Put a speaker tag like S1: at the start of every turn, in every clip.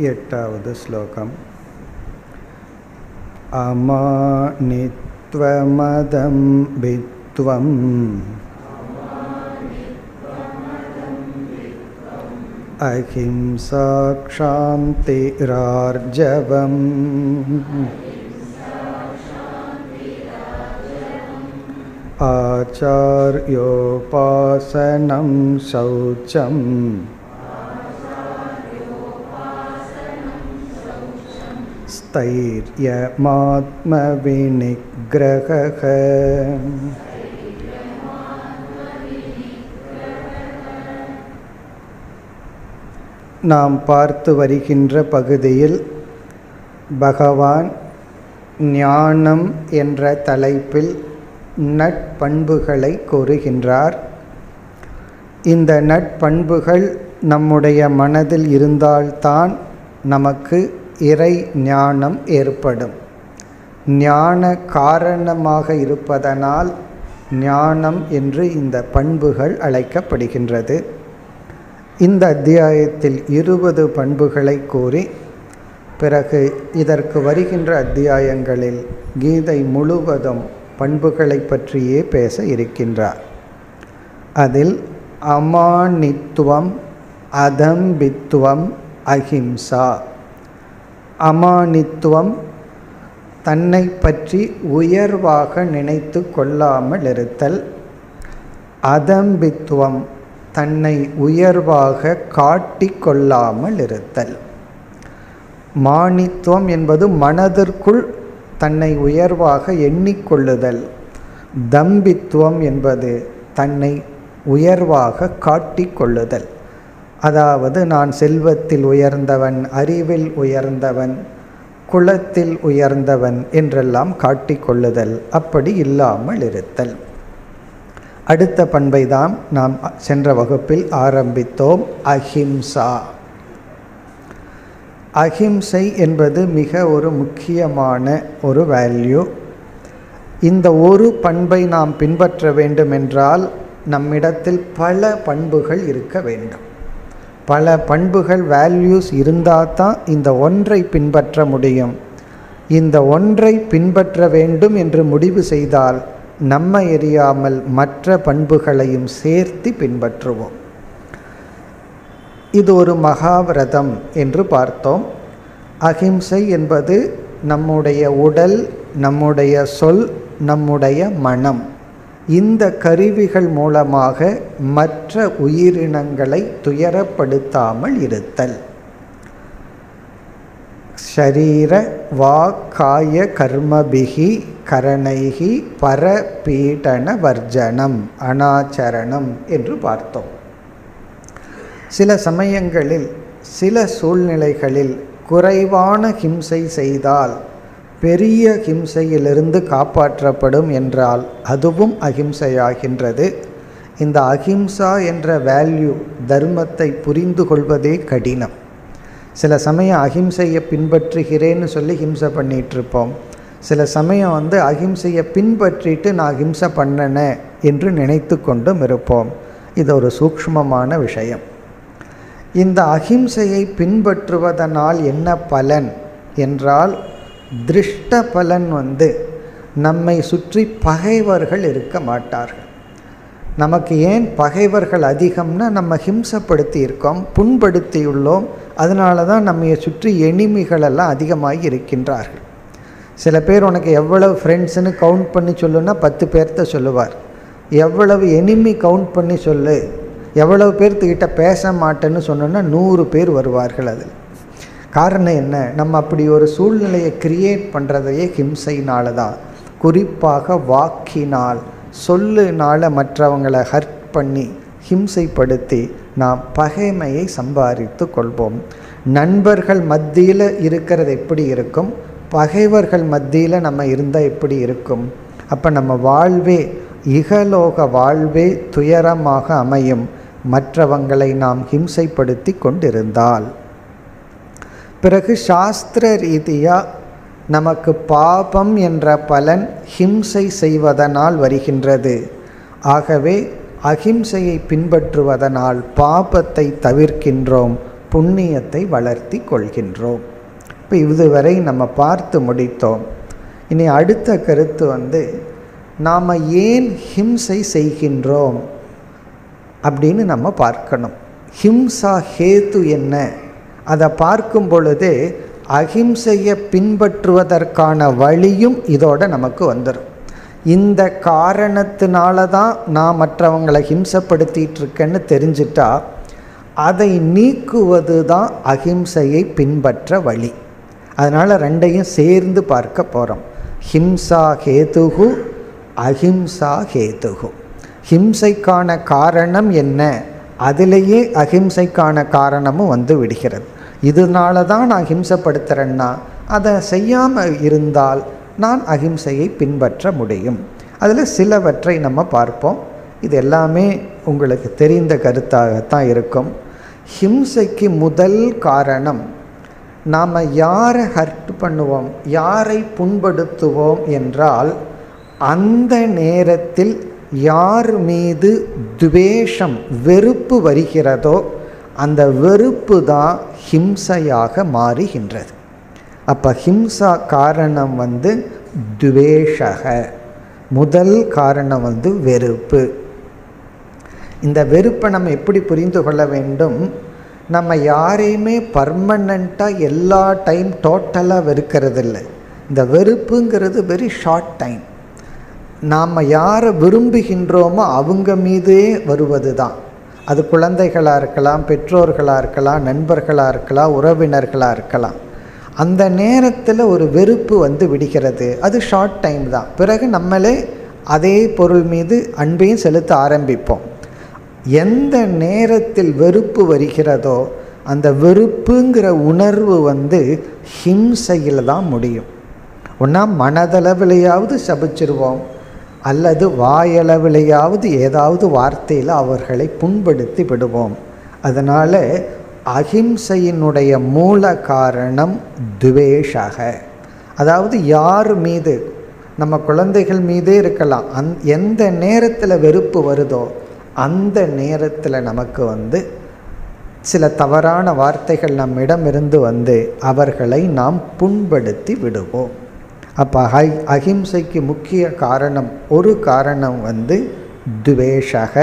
S1: एटावद् श्लोकम् अमानित्वमदं भित्वम् अहिंसा क्षान्तिरार्जवम् आचार्योपासनं शौचम् स्थैर्यमात्मविनिग्रहः நாம் பார்த்து வருகின்ற பகுதியில் பகவான் ஞானம் என்ற தலைப்பில் நட்பண்புகளை கூறுகின்றார் இந்த நட்பண்புகள் நம்முடைய மனதில் இருந்தால்தான் நமக்கு இறை ஞானம் ஏற்படும் ஞான காரணமாக இருப்பதனால் ஞானம் என்று இந்த பண்புகள் அழைக்கப்படுகின்றது இந்த அத்தியாயத்தில் இருபது பண்புகளை கூறி பிறகு இதற்கு வருகின்ற அத்தியாயங்களில் கீதை முழுவதும் பண்புகளை பற்றியே பேச இருக்கின்றார் அதில் அமானித்துவம் அதம்பித்துவம் அஹிம்சா அமானித்துவம் தன்னை பற்றி உயர்வாக நினைத்து கொள்ளாமல் இருத்தல் அதம்பித்துவம் தன்னை உயர்வாக காட்டிக்கொள்ளாமல் இருத்தல் மானித்துவம் என்பது மனதிற்குள் தன்னை உயர்வாக எண்ணிக்கொள்ளுதல் தம்பித்துவம் என்பது தன்னை உயர்வாக காட்டிக்கொள்ளுதல் அதாவது நான் செல்வத்தில் உயர்ந்தவன் அறிவில் உயர்ந்தவன் குலத்தில் உயர்ந்தவன் என்றெல்லாம் காட்டிக்கொள்ளுதல் அப்படி இல்லாமல் இருத்தல் அடுத்த பண்பை தான் நாம் சென்ற வகுப்பில் ஆரம்பித்தோம் அஹிம்சா அஹிம்சை என்பது மிக ஒரு முக்கியமான ஒரு வேல்யூ இந்த ஒரு பண்பை நாம் பின்பற்ற வேண்டுமென்றால் நம்மிடத்தில் பல பண்புகள் இருக்க வேண்டும் பல பண்புகள் வேல்யூஸ் இருந்தால் தான் இந்த ஒன்றை பின்பற்ற முடியும் இந்த ஒன்றை பின்பற்ற வேண்டும் என்று முடிவு செய்தால் நம்மை எறியாமல் மற்ற பண்புகளையும் சேர்த்து பின்பற்றுவோம் இது ஒரு மகாவிரதம் என்று பார்த்தோம் அஹிம்சை என்பது நம்முடைய உடல் நம்முடைய சொல் நம்முடைய மனம் இந்த கருவிகள் மூலமாக மற்ற உயிரினங்களை துயரப்படுத்தாமல் இருத்தல் ஷரீர வாக்காய கர்மபிகி கரணைகி பரபீடன வர்ஜனம் அனாச்சரணம் என்று பார்த்தோம் சில சமயங்களில் சில சூழ்நிலைகளில் குறைவான ஹிம்சை செய்தால் பெரிய ஹிம்சையிலிருந்து காப்பாற்றப்படும் என்றால் அதுவும் அகிம்சையாகின்றது இந்த அகிம்சா என்ற வேல்யூ தர்மத்தை புரிந்து கொள்வதே கடினம் சில சமயம் அகிம்சையை பின்பற்றுகிறேன்னு சொல்லி ஹிம்சை பண்ணிகிட்ருப்போம் சில சமயம் வந்து அகிம்சையை பின்பற்றிட்டு நான் அகிம்சை பண்ணனேன் என்று நினைத்து கொண்டும் இருப்போம் இது ஒரு சூக்ஷ்மமான விஷயம் இந்த அகிம்சையை பின்பற்றுவதனால் என்ன பலன் என்றால் திருஷ்ட பலன் வந்து நம்மை சுற்றி பகைவர்கள் இருக்க மாட்டார்கள் நமக்கு ஏன் பகைவர்கள் அதிகம்னா நம்ம ஹிம்சப்படுத்தி இருக்கோம் புண்படுத்தியுள்ளோம் அதனால தான் நம்மை சுற்றி எளிமைகளெல்லாம் அதிகமாகி இருக்கின்றார்கள் சில பேர் உனக்கு எவ்வளவு ஃப்ரெண்ட்ஸுன்னு கவுண்ட் பண்ணி சொல்லுன்னா பத்து பேர்த்த சொல்லுவார் எவ்வளவு எனிமி கவுண்ட் பண்ணி சொல்லு எவ்வளவு பேர்த்துக்கிட்ட பேச மாட்டேன்னு சொன்னோன்னா நூறு பேர் வருவார்கள் அதில் காரணம் என்ன நம்ம அப்படி ஒரு சூழ்நிலையை கிரியேட் பண்ணுறதையே ஹிம்சைனால தான் குறிப்பாக வாக்கினால் சொல்லுனால் மற்றவங்களை ஹர்ட் பண்ணி ஹிம்சைப்படுத்தி நாம் பகைமையை சம்பாதித்து கொள்வோம் நண்பர்கள் மத்தியில் இருக்கிறது எப்படி இருக்கும் பகைவர்கள் மத்தியில் நம்ம இருந்தால் எப்படி இருக்கும் அப்போ நம்ம வாழ்வே இகலோக வாழ்வே துயரமாக அமையும் மற்றவங்களை நாம் ஹிம்சைப்படுத்தி கொண்டிருந்தால் பிறகு சாஸ்திர ரீதியாக நமக்கு பாபம் என்ற பலன் ஹிம்சை செய்வதனால் வருகின்றது ஆகவே அகிம்சையை பின்பற்றுவதனால் பாபத்தை தவிர்க்கின்றோம் புண்ணியத்தை வளர்த்தி கொள்கின்றோம் இப்போ இதுவரை நம்ம பார்த்து முடித்தோம் இனி அடுத்த கருத்து வந்து நாம் ஏன் ஹிம்சை செய்கின்றோம் அப்படின்னு நம்ம பார்க்கணும் ஹிம்சா ஹேத்து என்ன அதை பார்க்கும் பொழுதே அஹிம்சையை பின்பற்றுவதற்கான வழியும் இதோட நமக்கு வந்துடும் இந்த காரணத்தினால தான் நான் மற்றவங்களை ஹிம்சப்படுத்திட்டு இருக்கேன்னு தெரிஞ்சிட்டா அதை நீக்குவது தான் அஹிம்சையை பின்பற்ற வழி அதனால் ரெண்டையும் சேர்ந்து பார்க்க போகிறோம் ஹிம்சா ஹேதுகு அஹிம்சா ஹேதுகு ஹிம்சைக்கான காரணம் என்ன அதிலேயே அஹிம்சைக்கான காரணமும் வந்து விடுகிறது இதனால தான் நான் ஹிம்சப்படுத்துகிறேன்னா அதை செய்யாமல் இருந்தால் நான் அஹிம்சையை பின்பற்ற முடியும் அதில் சிலவற்றை நம்ம பார்ப்போம் இது எல்லாமே உங்களுக்கு தெரிந்த கருத்தாகத்தான் இருக்கும் ஹிம்சைக்கு முதல் காரணம் நாம் யாரை ஹர்ட் பண்ணுவோம் யாரை புண்படுத்துவோம் என்றால் அந்த நேரத்தில் யார் மீது துவேஷம் வெறுப்பு வருகிறதோ அந்த வெறுப்பு தான் ஹிம்சையாக மாறுகின்றது அப்போ ஹிம்சா காரணம் வந்து துவேஷக முதல் காரணம் வந்து வெறுப்பு இந்த வெறுப்பை நம்ம எப்படி புரிந்து கொள்ள வேண்டும் நம்ம யாரையுமே பர்மனண்ட்டாக எல்லா டைம் டோட்டலாக வெறுக்கிறது இல்லை இந்த வெறுப்புங்கிறது வெரி ஷார்ட் டைம் நாம் யாரை விரும்புகின்றோமோ அவங்க மீதே வருவது தான் அது குழந்தைகளாக இருக்கலாம் பெற்றோர்களாக இருக்கலாம் நண்பர்களாக இருக்கலாம் உறவினர்களாக இருக்கலாம் அந்த நேரத்தில் ஒரு வெறுப்பு வந்து விடுகிறது அது ஷார்ட் டைம் தான் பிறகு நம்மளே அதே பொருள் மீது அன்பையும் செலுத்த ஆரம்பிப்போம் எந்த நேரத்தில் வெறுப்பு வருகிறதோ அந்த வெறுப்புங்கிற உணர்வு வந்து ஹிம்சையில் தான் முடியும் ஒன்றா மனதளவிலையாவது சபிச்சிருவோம் அல்லது வாயளவிலையாவது ஏதாவது வார்த்தையில் அவர்களை புண்படுத்தி விடுவோம் அதனால் அஹிம்சையினுடைய மூல காரணம் துவேஷக அதாவது யார் மீது நம்ம குழந்தைகள் மீதே இருக்கலாம் அந் எந்த நேரத்தில் வெறுப்பு வருதோ அந்த நேரத்தில் நமக்கு வந்து சில தவறான வார்த்தைகள் நம்மிடமிருந்து வந்து அவர்களை நாம் புண்படுத்தி விடுவோம் அப்போ ஹை அஹிம்சைக்கு முக்கிய காரணம் ஒரு காரணம் வந்து துவேஷக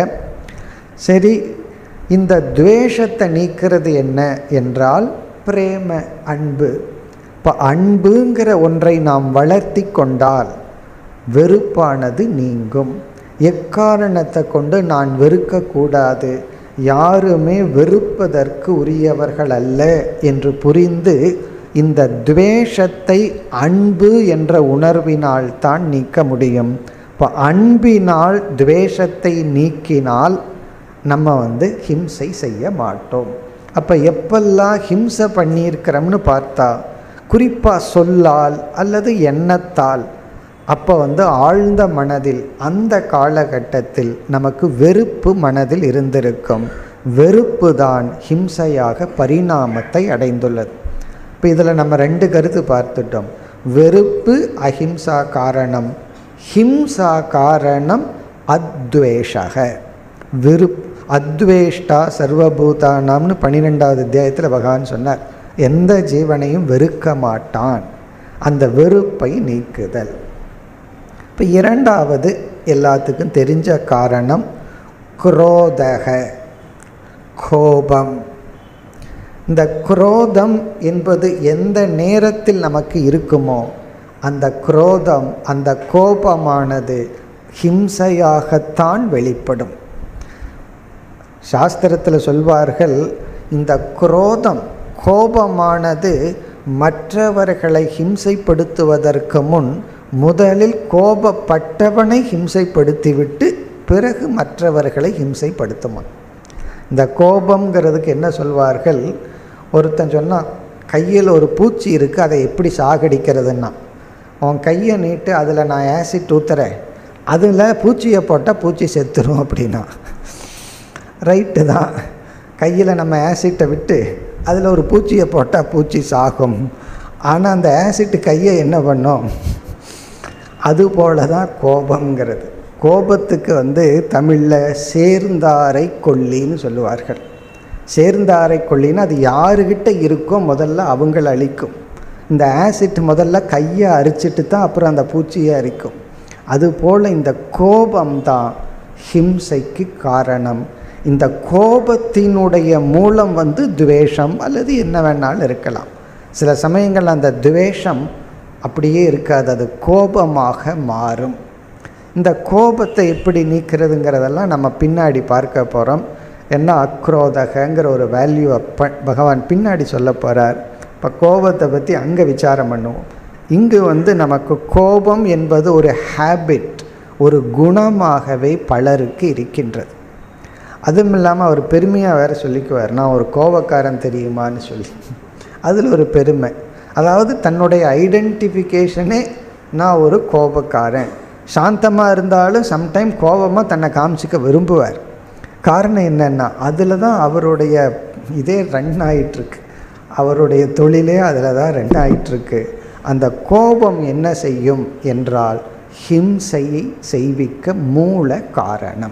S1: சரி இந்த துவேஷத்தை நீக்கிறது என்ன என்றால் பிரேம அன்பு இப்போ அன்புங்கிற ஒன்றை நாம் வளர்த்தி கொண்டால் வெறுப்பானது நீங்கும் எக்காரணத்தை கொண்டு நான் வெறுக்கக்கூடாது யாருமே வெறுப்பதற்கு உரியவர்கள் அல்ல என்று புரிந்து இந்த துவேஷத்தை அன்பு என்ற உணர்வினால் தான் நீக்க முடியும் இப்போ அன்பினால் துவேஷத்தை நீக்கினால் நம்ம வந்து ஹிம்சை செய்ய மாட்டோம் அப்போ எப்பெல்லாம் ஹிம்சை பண்ணியிருக்கிறோம்னு பார்த்தா குறிப்பாக சொல்லால் அல்லது எண்ணத்தால் அப்போ வந்து ஆழ்ந்த மனதில் அந்த காலகட்டத்தில் நமக்கு வெறுப்பு மனதில் இருந்திருக்கும் வெறுப்பு தான் ஹிம்சையாக பரிணாமத்தை அடைந்துள்ளது இப்போ இதில் நம்ம ரெண்டு கருத்து பார்த்துட்டோம் வெறுப்பு அஹிம்சா காரணம் ஹிம்சா காரணம் அத்வேஷக வெறுப் அத்வேஷ்டா சர்வபூதானாம்னு பன்னிரெண்டாவது அத்தியாயத்தில் பகவான் சொன்னார் எந்த ஜீவனையும் வெறுக்க மாட்டான் அந்த வெறுப்பை நீக்குதல் இப்போ இரண்டாவது எல்லாத்துக்கும் தெரிஞ்ச காரணம் குரோதக கோபம் இந்த குரோதம் என்பது எந்த நேரத்தில் நமக்கு இருக்குமோ அந்த குரோதம் அந்த கோபமானது ஹிம்சையாகத்தான் வெளிப்படும் சாஸ்திரத்தில் சொல்வார்கள் இந்த குரோதம் கோபமானது மற்றவர்களை ஹிம்சைப்படுத்துவதற்கு முன் முதலில் கோபப்பட்டவனை ஹிம்சைப்படுத்திவிட்டு பிறகு மற்றவர்களை ஹிம்சைப்படுத்துமா இந்த கோபங்கிறதுக்கு என்ன சொல்வார்கள் ஒருத்தன் சொன்னால் கையில் ஒரு பூச்சி இருக்குது அதை எப்படி சாகடிக்கிறதுன்னா அவன் கையை நீட்டு அதில் நான் ஆசிட் ஊற்றுறேன் அதில் பூச்சியை போட்டால் பூச்சி செத்துரும் அப்படின்னா ரைட்டு தான் கையில் நம்ம ஆசிட்டை விட்டு அதில் ஒரு பூச்சியை போட்டால் பூச்சி சாகும் ஆனால் அந்த ஆசிட்டு கையை என்ன பண்ணும் அதுபோல தான் கோபங்கிறது கோபத்துக்கு வந்து தமிழில் சேர்ந்தாரை கொல்லின்னு சொல்லுவார்கள் சேர்ந்தாரை கொல்லினா அது யாருக்கிட்ட இருக்கோ முதல்ல அவங்கள அழிக்கும் இந்த ஆசிட் முதல்ல கையை அரிச்சிட்டு தான் அப்புறம் அந்த பூச்சியை அரிக்கும் அதுபோல் இந்த கோபம்தான் ஹிம்சைக்கு காரணம் இந்த கோபத்தினுடைய மூலம் வந்து துவேஷம் அல்லது என்ன வேணாலும் இருக்கலாம் சில சமயங்கள் அந்த துவேஷம் அப்படியே இருக்காது அது கோபமாக மாறும் இந்த கோபத்தை எப்படி நீக்கிறதுங்கிறதெல்லாம் நம்ம பின்னாடி பார்க்க போகிறோம் என்ன அக்ரோதகங்கிற ஒரு வேல்யூவை ப பகவான் பின்னாடி சொல்ல போகிறார் இப்போ கோபத்தை பற்றி அங்கே விசாரம் பண்ணுவோம் இங்கு வந்து நமக்கு கோபம் என்பது ஒரு ஹேபிட் ஒரு குணமாகவே பலருக்கு இருக்கின்றது அதுவும் இல்லாமல் அவர் பெருமையாக வேறு சொல்லிக்குவார் நான் ஒரு கோபக்காரன் தெரியுமான்னு சொல்லி அதில் ஒரு பெருமை அதாவது தன்னுடைய ஐடென்டிஃபிகேஷனே நான் ஒரு கோபக்காரன் சாந்தமாக இருந்தாலும் சம்டைம் கோபமாக தன்னை காமிச்சிக்க விரும்புவார் காரணம் என்னென்னா அதில் தான் அவருடைய இதே ரன் ஆயிட்டுருக்கு அவருடைய தொழிலே அதில் தான் ரன் ஆயிட்டுருக்கு அந்த கோபம் என்ன செய்யும் என்றால் ஹிம்சையை செய்விக்க மூல காரணம்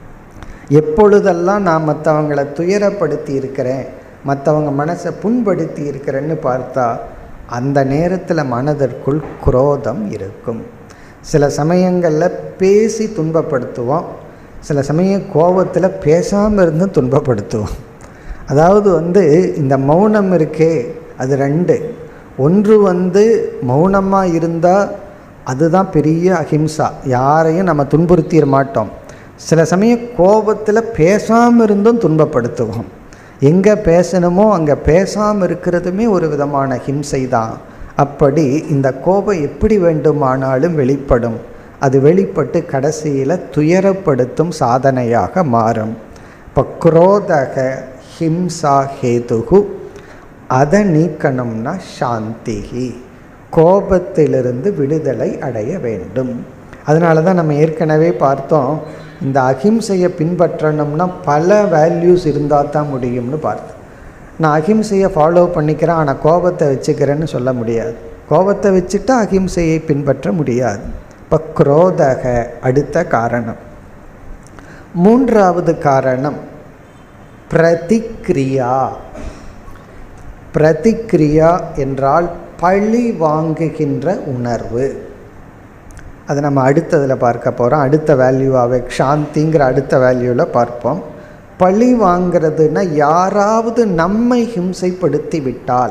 S1: எப்பொழுதெல்லாம் நான் மற்றவங்களை துயரப்படுத்தி இருக்கிறேன் மற்றவங்க மனசை புண்படுத்தி இருக்கிறேன்னு பார்த்தா அந்த நேரத்தில் மனதிற்குள் குரோதம் இருக்கும் சில சமயங்களில் பேசி துன்பப்படுத்துவோம் சில சமயம் கோபத்தில் பேசாமல் இருந்து துன்பப்படுத்துவோம் அதாவது வந்து இந்த மௌனம் இருக்கே அது ரெண்டு ஒன்று வந்து மௌனமாக இருந்தால் அதுதான் பெரிய அஹிம்சா யாரையும் நம்ம துன்புறுத்திட மாட்டோம் சில சமயம் கோபத்தில் பேசாமல் இருந்தும் துன்பப்படுத்துவோம் எங்கே பேசணுமோ அங்கே பேசாமல் இருக்கிறதுமே ஒரு விதமான ஹிம்சை தான் அப்படி இந்த கோபம் எப்படி வேண்டுமானாலும் வெளிப்படும் அது வெளிப்பட்டு கடைசியில் துயரப்படுத்தும் சாதனையாக மாறும் இப்போ குரோதக ஹிம்சா ஹேதுகு அதை நீக்கணும்னா சாந்திகி கோபத்திலிருந்து விடுதலை அடைய வேண்டும் அதனால தான் நம்ம ஏற்கனவே பார்த்தோம் இந்த அகிம்சையை பின்பற்றணும்னா பல வேல்யூஸ் இருந்தால் தான் முடியும்னு பார்த்தோம் நான் அகிம்சையை ஃபாலோ பண்ணிக்கிறேன் ஆனால் கோபத்தை வச்சுக்கிறேன்னு சொல்ல முடியாது கோபத்தை வச்சுட்டா அகிம்சையை பின்பற்ற முடியாது இப்போ குரோதக அடுத்த காரணம் மூன்றாவது காரணம் பிரதிக்ரியா பிரதிக்ரியா என்றால் பழி வாங்குகின்ற உணர்வு அதை நம்ம அடுத்ததில் பார்க்க போகிறோம் அடுத்த வேல்யூவாகவே சாந்திங்கிற அடுத்த வேல்யூவில் பார்ப்போம் பழி வாங்கிறதுனா யாராவது நம்மை ஹிம்சைப்படுத்தி விட்டால்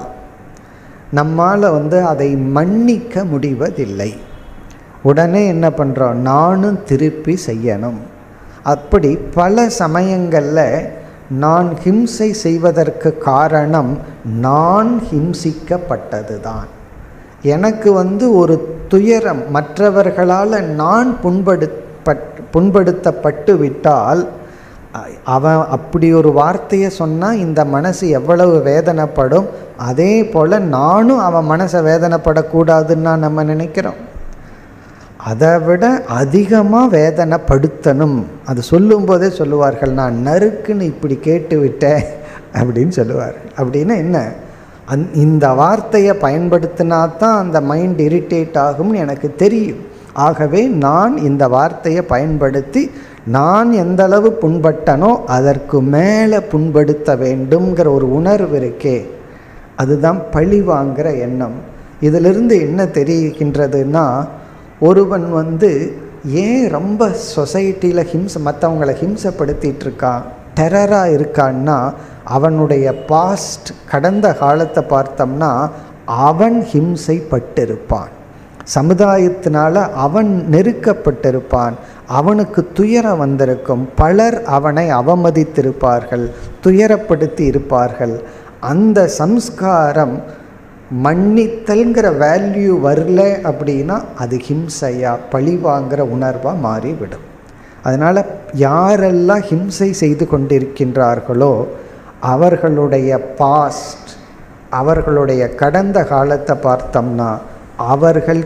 S1: நம்மால் வந்து அதை மன்னிக்க முடிவதில்லை உடனே என்ன பண்ணுறோம் நானும் திருப்பி செய்யணும் அப்படி பல சமயங்களில் நான் ஹிம்சை செய்வதற்கு காரணம் நான் ஹிம்சிக்கப்பட்டது தான் எனக்கு வந்து ஒரு துயரம் மற்றவர்களால் நான் புண்படுப்பட் புண்படுத்தப்பட்டு விட்டால் அவன் அப்படி ஒரு வார்த்தையை சொன்னால் இந்த மனசு எவ்வளவு வேதனைப்படும் அதே போல் நானும் அவன் மனசை வேதனைப்படக்கூடாதுன்னு நம்ம நினைக்கிறோம் அதை விட அதிகமாக வேதனைப்படுத்தணும் அது சொல்லும்போதே சொல்லுவார்கள் நான் நறுக்குன்னு இப்படி கேட்டு விட்டேன் அப்படின்னு சொல்லுவார்கள் அப்படின்னா என்ன அந் இந்த வார்த்தையை பயன்படுத்தினா தான் அந்த மைண்ட் இரிட்டேட் ஆகும்னு எனக்கு தெரியும் ஆகவே நான் இந்த வார்த்தையை பயன்படுத்தி நான் எந்த அளவு புண்பட்டனோ அதற்கு மேலே புண்படுத்த வேண்டும்ங்கிற ஒரு உணர்வு இருக்கே அதுதான் பழி வாங்குகிற எண்ணம் இதிலிருந்து என்ன தெரிகின்றதுன்னா ஒருவன் வந்து ஏன் ரொம்ப சொசைட்டியில் ஹிம்சை மற்றவங்களை ஹிம்சப்படுத்திட்டு இருக்கான் டெரராக இருக்கான்னா அவனுடைய பாஸ்ட் கடந்த காலத்தை பார்த்தோம்னா அவன் ஹிம்சைப்பட்டிருப்பான் சமுதாயத்தினால அவன் நெருக்கப்பட்டிருப்பான் அவனுக்கு துயரம் வந்திருக்கும் பலர் அவனை அவமதித்திருப்பார்கள் துயரப்படுத்தி இருப்பார்கள் அந்த சம்ஸ்காரம் மன்னித்தல்ங்கிற வேல்யூ வரல அப்படின்னா அது ஹிம்சையா பழி வாங்குகிற உணர்வாக மாறிவிடும் அதனால் யாரெல்லாம் ஹிம்சை செய்து கொண்டிருக்கின்றார்களோ அவர்களுடைய பாஸ்ட் அவர்களுடைய கடந்த காலத்தை பார்த்தோம்னா அவர்கள்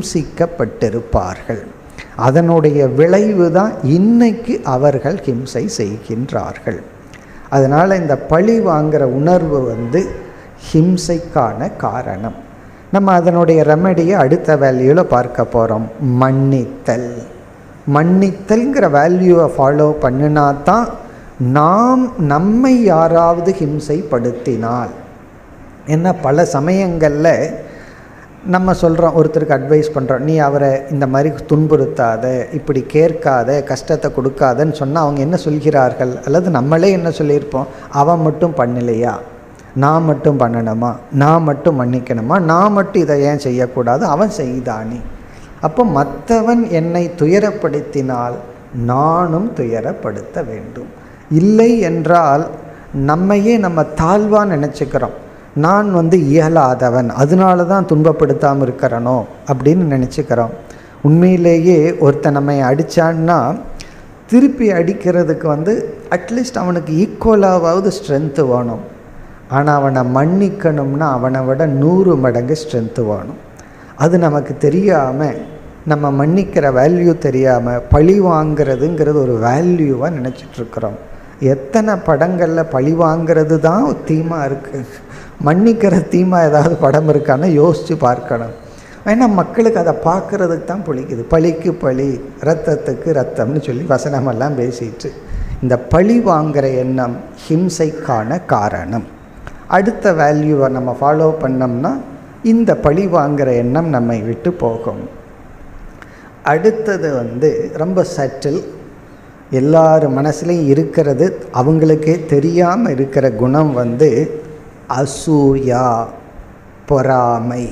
S1: ஹிம்சிக்கப்பட்டிருப்பார்கள் அதனுடைய விளைவு தான் இன்னைக்கு அவர்கள் ஹிம்சை செய்கின்றார்கள் அதனால் இந்த பழி வாங்குகிற உணர்வு வந்து ஹிம்சைக்கான காரணம் நம்ம அதனுடைய ரெமடியை அடுத்த வேல்யூவில் பார்க்க போகிறோம் மன்னித்தல் மன்னித்தல்ங்கிற வேல்யூவை ஃபாலோ பண்ணினா தான் நாம் நம்மை யாராவது ஹிம்சைப்படுத்தினால் என்ன பல சமயங்களில் நம்ம சொல்கிறோம் ஒருத்தருக்கு அட்வைஸ் பண்ணுறோம் நீ அவரை இந்த மாதிரி துன்புறுத்தாத இப்படி கேட்காத கஷ்டத்தை கொடுக்காதன்னு சொன்னால் அவங்க என்ன சொல்கிறார்கள் அல்லது நம்மளே என்ன சொல்லியிருப்போம் அவன் மட்டும் பண்ணலையா நான் மட்டும் பண்ணணுமா நான் மட்டும் மன்னிக்கணுமா நான் மட்டும் இதை ஏன் செய்யக்கூடாது அவன் செய்தானே அப்போ மற்றவன் என்னை துயரப்படுத்தினால் நானும் துயரப்படுத்த வேண்டும் இல்லை என்றால் நம்மையே நம்ம தாழ்வாக நினச்சிக்கிறோம் நான் வந்து இயலாதவன் அதனால தான் துன்பப்படுத்தாமல் இருக்கிறனோ அப்படின்னு நினச்சிக்கிறோம் உண்மையிலேயே ஒருத்தன் நம்மை அடித்தான்னா திருப்பி அடிக்கிறதுக்கு வந்து அட்லீஸ்ட் அவனுக்கு ஈக்குவலாவது ஸ்ட்ரென்த்து வேணும் ஆனால் அவனை மன்னிக்கணும்னா அவனை விட நூறு மடங்கு ஸ்ட்ரென்த்து வேணும் அது நமக்கு தெரியாமல் நம்ம மன்னிக்கிற வேல்யூ தெரியாமல் பழி வாங்கிறதுங்கிறது ஒரு வேல்யூவாக நினச்சிட்ருக்குறோம் எத்தனை படங்களில் பழி வாங்கிறது தான் தீமாக இருக்குது மன்னிக்கிற தீமாக ஏதாவது படம் இருக்கான்னு யோசித்து பார்க்கணும் ஏன்னா மக்களுக்கு அதை பார்க்குறதுக்கு தான் பிடிக்குது பழிக்கு பழி ரத்தத்துக்கு ரத்தம்னு சொல்லி வசனமெல்லாம் பேசிட்டு இந்த பழி வாங்குகிற எண்ணம் ஹிம்சைக்கான காரணம் அடுத்த வேல்யூவை நம்ம ஃபாலோ பண்ணோம்னா இந்த பழி வாங்குகிற எண்ணம் நம்மை விட்டு போகும் அடுத்தது வந்து ரொம்ப சட்டில் எல்லார் மனசுலையும் இருக்கிறது அவங்களுக்கே தெரியாமல் இருக்கிற குணம் வந்து அசூயா பொறாமை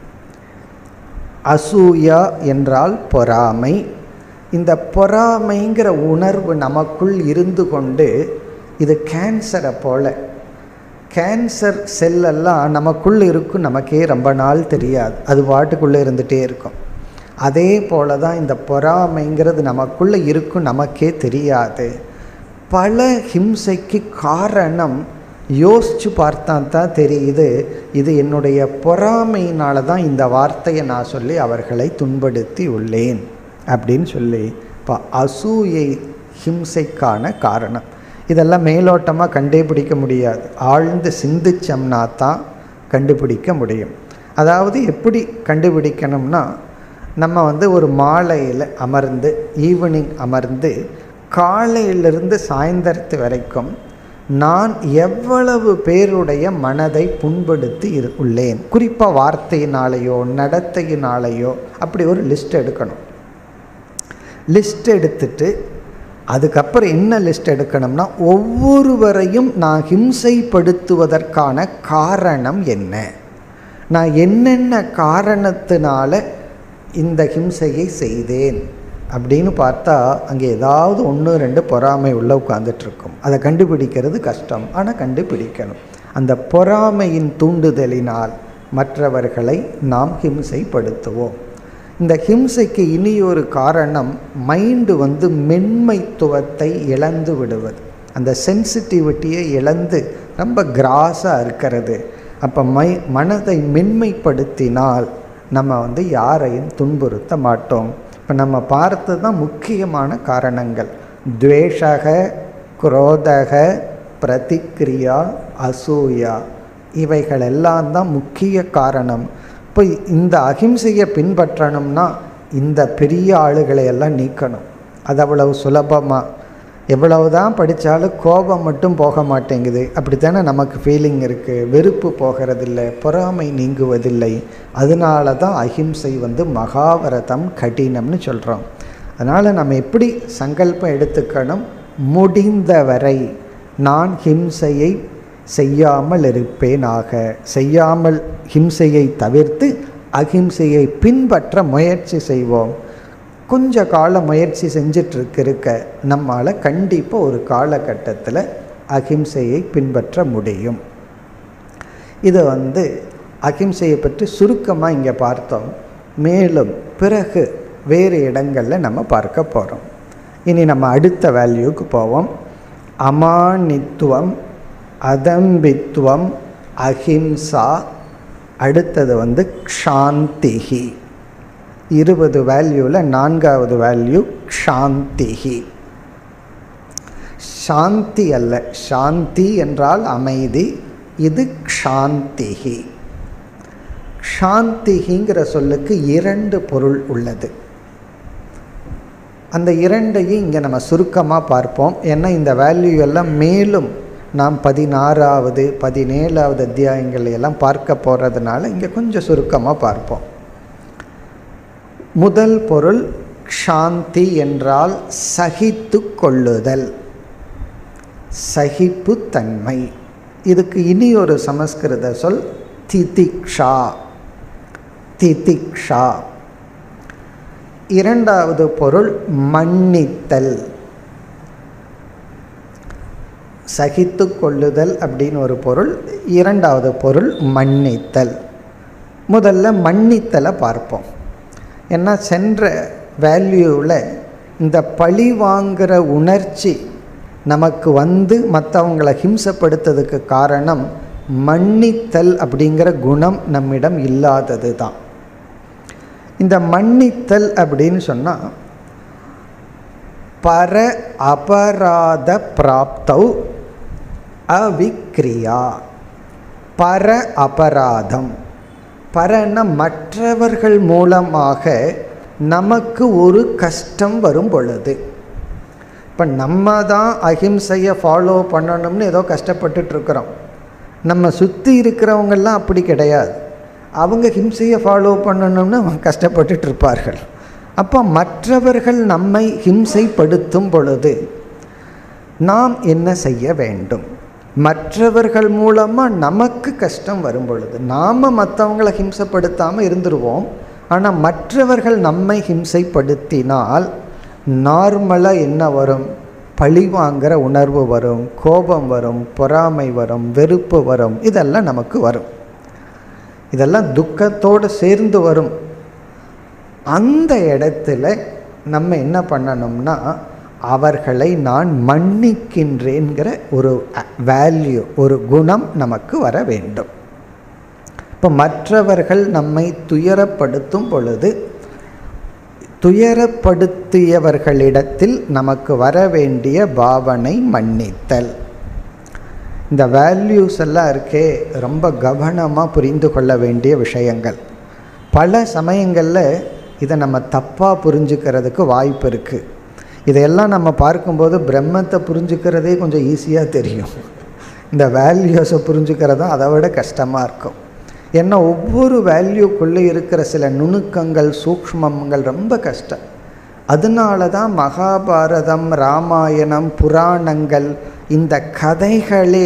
S1: அசூயா என்றால் பொறாமை இந்த பொறாமைங்கிற உணர்வு நமக்குள் இருந்து கொண்டு இது கேன்சரை போல கேன்சர் செல்லெல்லாம் நமக்குள்ளே இருக்கும் நமக்கே ரொம்ப நாள் தெரியாது அது பாட்டுக்குள்ளே இருந்துகிட்டே இருக்கும் அதே போல தான் இந்த பொறாமைங்கிறது நமக்குள்ளே இருக்கும் நமக்கே தெரியாது பல ஹிம்சைக்கு காரணம் யோசித்து பார்த்தா தான் தெரியுது இது என்னுடைய பொறாமையினால தான் இந்த வார்த்தையை நான் சொல்லி அவர்களை துன்படுத்தி உள்ளேன் அப்படின்னு சொல்லி இப்போ அசூயை ஹிம்சைக்கான காரணம் இதெல்லாம் மேலோட்டமாக கண்டுபிடிக்க முடியாது ஆழ்ந்து சிந்திச்சோம்னா தான் கண்டுபிடிக்க முடியும் அதாவது எப்படி கண்டுபிடிக்கணும்னா நம்ம வந்து ஒரு மாலையில் அமர்ந்து ஈவினிங் அமர்ந்து காலையிலிருந்து சாயந்தரத்து வரைக்கும் நான் எவ்வளவு பேருடைய மனதை புண்படுத்தி இரு உள்ளேன் குறிப்பாக வார்த்தையினாலேயோ நடத்தையினாலேயோ அப்படி ஒரு லிஸ்ட் எடுக்கணும் லிஸ்ட் எடுத்துட்டு அதுக்கப்புறம் என்ன லிஸ்ட் எடுக்கணும்னா ஒவ்வொருவரையும் நான் ஹிம்சைப்படுத்துவதற்கான காரணம் என்ன நான் என்னென்ன காரணத்தினால இந்த ஹிம்சையை செய்தேன் அப்படின்னு பார்த்தா அங்கே ஏதாவது ஒன்று ரெண்டு பொறாமை உள்ள உட்காந்துட்ருக்கும் அதை கண்டுபிடிக்கிறது கஷ்டம் ஆனால் கண்டுபிடிக்கணும் அந்த பொறாமையின் தூண்டுதலினால் மற்றவர்களை நாம் ஹிம்சைப்படுத்துவோம் இந்த ஹிம்சைக்கு இனி ஒரு காரணம் மைண்டு வந்து மென்மைத்துவத்தை இழந்து விடுவது அந்த சென்சிட்டிவிட்டியை இழந்து ரொம்ப கிராஸாக இருக்கிறது அப்போ மை மனதை மென்மைப்படுத்தினால் நம்ம வந்து யாரையும் துன்புறுத்த மாட்டோம் இப்போ நம்ம பார்த்து தான் முக்கியமான காரணங்கள் துவேஷக குரோதக பிரதிக்ரியா அசூயா இவைகள் எல்லாம் தான் முக்கிய காரணம் இப்போ இந்த அகிம்சையை பின்பற்றணும்னா இந்த பெரிய ஆளுகளை எல்லாம் நீக்கணும் அது அவ்வளவு சுலபமாக எவ்வளவு தான் படித்தாலும் கோபம் மட்டும் போக மாட்டேங்குது அப்படித்தானே நமக்கு ஃபீலிங் இருக்குது வெறுப்பு போகிறதில்லை பொறாமை நீங்குவதில்லை அதனால தான் அஹிம்சை வந்து மகாவரதம் கடினம்னு சொல்கிறோம் அதனால் நம்ம எப்படி சங்கல்பம் எடுத்துக்கணும் முடிந்தவரை நான் ஹிம்சையை செய்யாமல் இருப்பேனாக செய்யாமல் ஹிம்சையை தவிர்த்து அஹிம்சையை பின்பற்ற முயற்சி செய்வோம் கொஞ்ச கால முயற்சி செஞ்சிட்ருக்க இருக்க நம்மால் கண்டிப்பாக ஒரு காலகட்டத்தில் அஹிம்சையை பின்பற்ற முடியும் இது வந்து அஹிம்சையை பற்றி சுருக்கமாக இங்கே பார்த்தோம் மேலும் பிறகு வேறு இடங்களில் நம்ம பார்க்க போகிறோம் இனி நம்ம அடுத்த வேல்யூக்கு போவோம் அமானித்துவம் அதம்பித்துவம் அஹிம்சா அடுத்தது வந்து க்ஷாந்திகி இருபது வேல்யூவில் நான்காவது வேல்யூ க்ஷாந்திகி சாந்தி அல்ல சாந்தி என்றால் அமைதி இது க்ஷாந்திகி க்ஷாந்திகிங்கிற சொல்லுக்கு இரண்டு பொருள் உள்ளது அந்த இரண்டையும் இங்கே நம்ம சுருக்கமாக பார்ப்போம் ஏன்னா இந்த வேல்யூ எல்லாம் மேலும் நாம் பதினாறாவது பதினேழாவது அத்தியாயங்கள் எல்லாம் பார்க்க போகிறதுனால இங்கே கொஞ்சம் சுருக்கமாக பார்ப்போம் முதல் பொருள் சாந்தி என்றால் சகித்து கொள்ளுதல் சகிப்புத்தன்மை இதுக்கு இனி ஒரு சமஸ்கிருத சொல் திதிக்ஷா திதிக்ஷா இரண்டாவது பொருள் மன்னித்தல் சகித்து கொள்ளுதல் அப்படின்னு ஒரு பொருள் இரண்டாவது பொருள் மன்னித்தல் முதல்ல மன்னித்தலை பார்ப்போம் ஏன்னா சென்ற வேல்யூவில் இந்த பழி வாங்குகிற உணர்ச்சி நமக்கு வந்து மற்றவங்களை ஹிம்சப்படுத்துறதுக்கு காரணம் மன்னித்தல் அப்படிங்கிற குணம் நம்மிடம் இல்லாதது தான் இந்த மன்னித்தல் அப்படின்னு சொன்னால் பர அபராத பிராப்தௌ அவிக்ரியா பர அபராதம் பரன மற்றவர்கள் மூலமாக நமக்கு ஒரு கஷ்டம் வரும் பொழுது இப்போ நம்ம தான் அஹிம்சையை ஃபாலோ பண்ணணும்னு ஏதோ கஷ்டப்பட்டுட்ருக்குறோம் நம்ம சுற்றி இருக்கிறவங்கெல்லாம் அப்படி கிடையாது அவங்க ஹிம்சையை ஃபாலோ பண்ணணும்னு அவங்க கஷ்டப்பட்டுட்டு இருப்பார்கள் அப்போ மற்றவர்கள் நம்மை ஹிம்சைப்படுத்தும் பொழுது நாம் என்ன செய்ய வேண்டும் மற்றவர்கள் மூலமாக நமக்கு கஷ்டம் வரும் பொழுது நாம் மற்றவங்களை ஹிம்சப்படுத்தாமல் இருந்துருவோம் ஆனால் மற்றவர்கள் நம்மை ஹிம்சைப்படுத்தினால் நார்மலாக என்ன வரும் பழி வாங்குகிற உணர்வு வரும் கோபம் வரும் பொறாமை வரும் வெறுப்பு வரும் இதெல்லாம் நமக்கு வரும் இதெல்லாம் துக்கத்தோடு சேர்ந்து வரும் அந்த இடத்துல நம்ம என்ன பண்ணணும்னா அவர்களை நான் மன்னிக்கின்றேங்கிற ஒரு வேல்யூ ஒரு குணம் நமக்கு வர வேண்டும் இப்போ மற்றவர்கள் நம்மை துயரப்படுத்தும் பொழுது துயரப்படுத்தியவர்களிடத்தில் நமக்கு வர வேண்டிய பாவனை மன்னித்தல் இந்த வேல்யூஸ் எல்லாம் இருக்கே ரொம்ப கவனமாக புரிந்து கொள்ள வேண்டிய விஷயங்கள் பல சமயங்களில் இதை நம்ம தப்பாக புரிஞ்சுக்கிறதுக்கு வாய்ப்பு இருக்குது இதையெல்லாம் நம்ம பார்க்கும்போது பிரம்மத்தை புரிஞ்சுக்கிறதே கொஞ்சம் ஈஸியாக தெரியும் இந்த வேல்யூஸை புரிஞ்சுக்கிறது அதை விட கஷ்டமாக இருக்கும் ஏன்னா ஒவ்வொரு வேல்யூக்குள்ளே இருக்கிற சில நுணுக்கங்கள் சூக்ஷ்மங்கள் ரொம்ப கஷ்டம் அதனால தான் மகாபாரதம் ராமாயணம் புராணங்கள் இந்த கதைகளே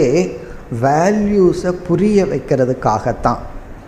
S1: வேல்யூஸை புரிய வைக்கிறதுக்காகத்தான்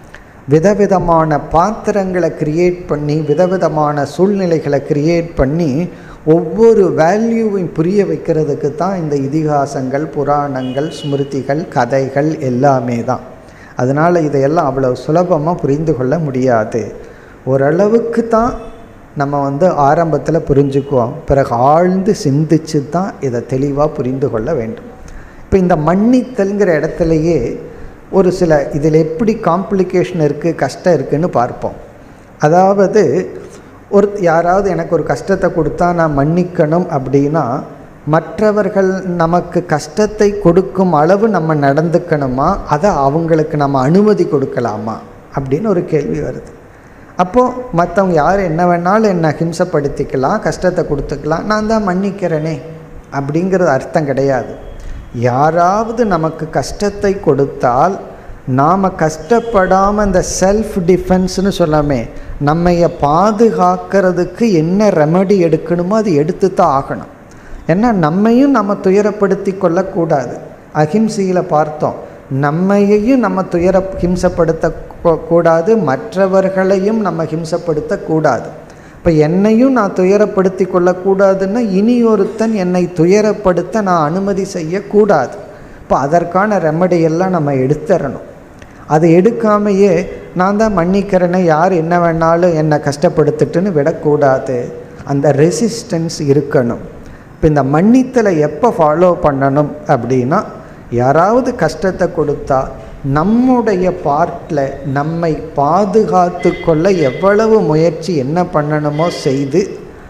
S1: விதவிதமான பாத்திரங்களை கிரியேட் பண்ணி விதவிதமான சூழ்நிலைகளை கிரியேட் பண்ணி ஒவ்வொரு வேல்யூவையும் புரிய வைக்கிறதுக்கு தான் இந்த இதிகாசங்கள் புராணங்கள் ஸ்மிருதிகள் கதைகள் எல்லாமே தான் அதனால் இதையெல்லாம் அவ்வளோ சுலபமாக புரிந்து கொள்ள முடியாது ஓரளவுக்கு தான் நம்ம வந்து ஆரம்பத்தில் புரிஞ்சுக்குவோம் பிறகு ஆழ்ந்து சிந்திச்சு தான் இதை தெளிவாக புரிந்து கொள்ள வேண்டும் இப்போ இந்த மன்னித்தல்ங்கிற இடத்துலையே ஒரு சில இதில் எப்படி காம்ப்ளிகேஷன் இருக்குது கஷ்டம் இருக்குதுன்னு பார்ப்போம் அதாவது ஒரு யாராவது எனக்கு ஒரு கஷ்டத்தை கொடுத்தா நான் மன்னிக்கணும் அப்படின்னா மற்றவர்கள் நமக்கு கஷ்டத்தை கொடுக்கும் அளவு நம்ம நடந்துக்கணுமா அதை அவங்களுக்கு நம்ம அனுமதி கொடுக்கலாமா அப்படின்னு ஒரு கேள்வி வருது அப்போது மற்றவங்க யார் என்ன வேணாலும் என்னை ஹிம்சப்படுத்திக்கலாம் கஷ்டத்தை கொடுத்துக்கலாம் நான் தான் மன்னிக்கிறேனே அப்படிங்கிறது அர்த்தம் கிடையாது யாராவது நமக்கு கஷ்டத்தை கொடுத்தால் நாம் கஷ்டப்படாமல் இந்த செல்ஃப் டிஃபென்ஸ்னு சொல்லாமே நம்மைய பாதுகாக்கிறதுக்கு என்ன ரெமடி எடுக்கணுமோ அது எடுத்து தான் ஆகணும் ஏன்னா நம்மையும் நம்ம துயரப்படுத்தி கொள்ளக்கூடாது அஹிம்சையில் பார்த்தோம் நம்மையையும் நம்ம துயர ஹிம்சப்படுத்த கூடாது மற்றவர்களையும் நம்ம ஹிம்சப்படுத்தக்கூடாது இப்போ என்னையும் நான் துயரப்படுத்தி கொள்ளக்கூடாதுன்னா இனி ஒருத்தன் என்னை துயரப்படுத்த நான் அனுமதி செய்யக்கூடாது இப்போ அதற்கான ரெமடியெல்லாம் நம்ம எடுத்துடணும் அதை எடுக்காமையே நான் தான் மன்னிக்கிறேன்னு யார் என்ன வேணாலும் என்னை கஷ்டப்படுத்திட்டுன்னு விடக்கூடாது அந்த ரெசிஸ்டன்ஸ் இருக்கணும் இப்போ இந்த மன்னித்தலை எப்போ ஃபாலோ பண்ணணும் அப்படின்னா யாராவது கஷ்டத்தை கொடுத்தா நம்முடைய பார்ட்டில் நம்மை பாதுகாத்து கொள்ள எவ்வளவு முயற்சி என்ன பண்ணணுமோ செய்து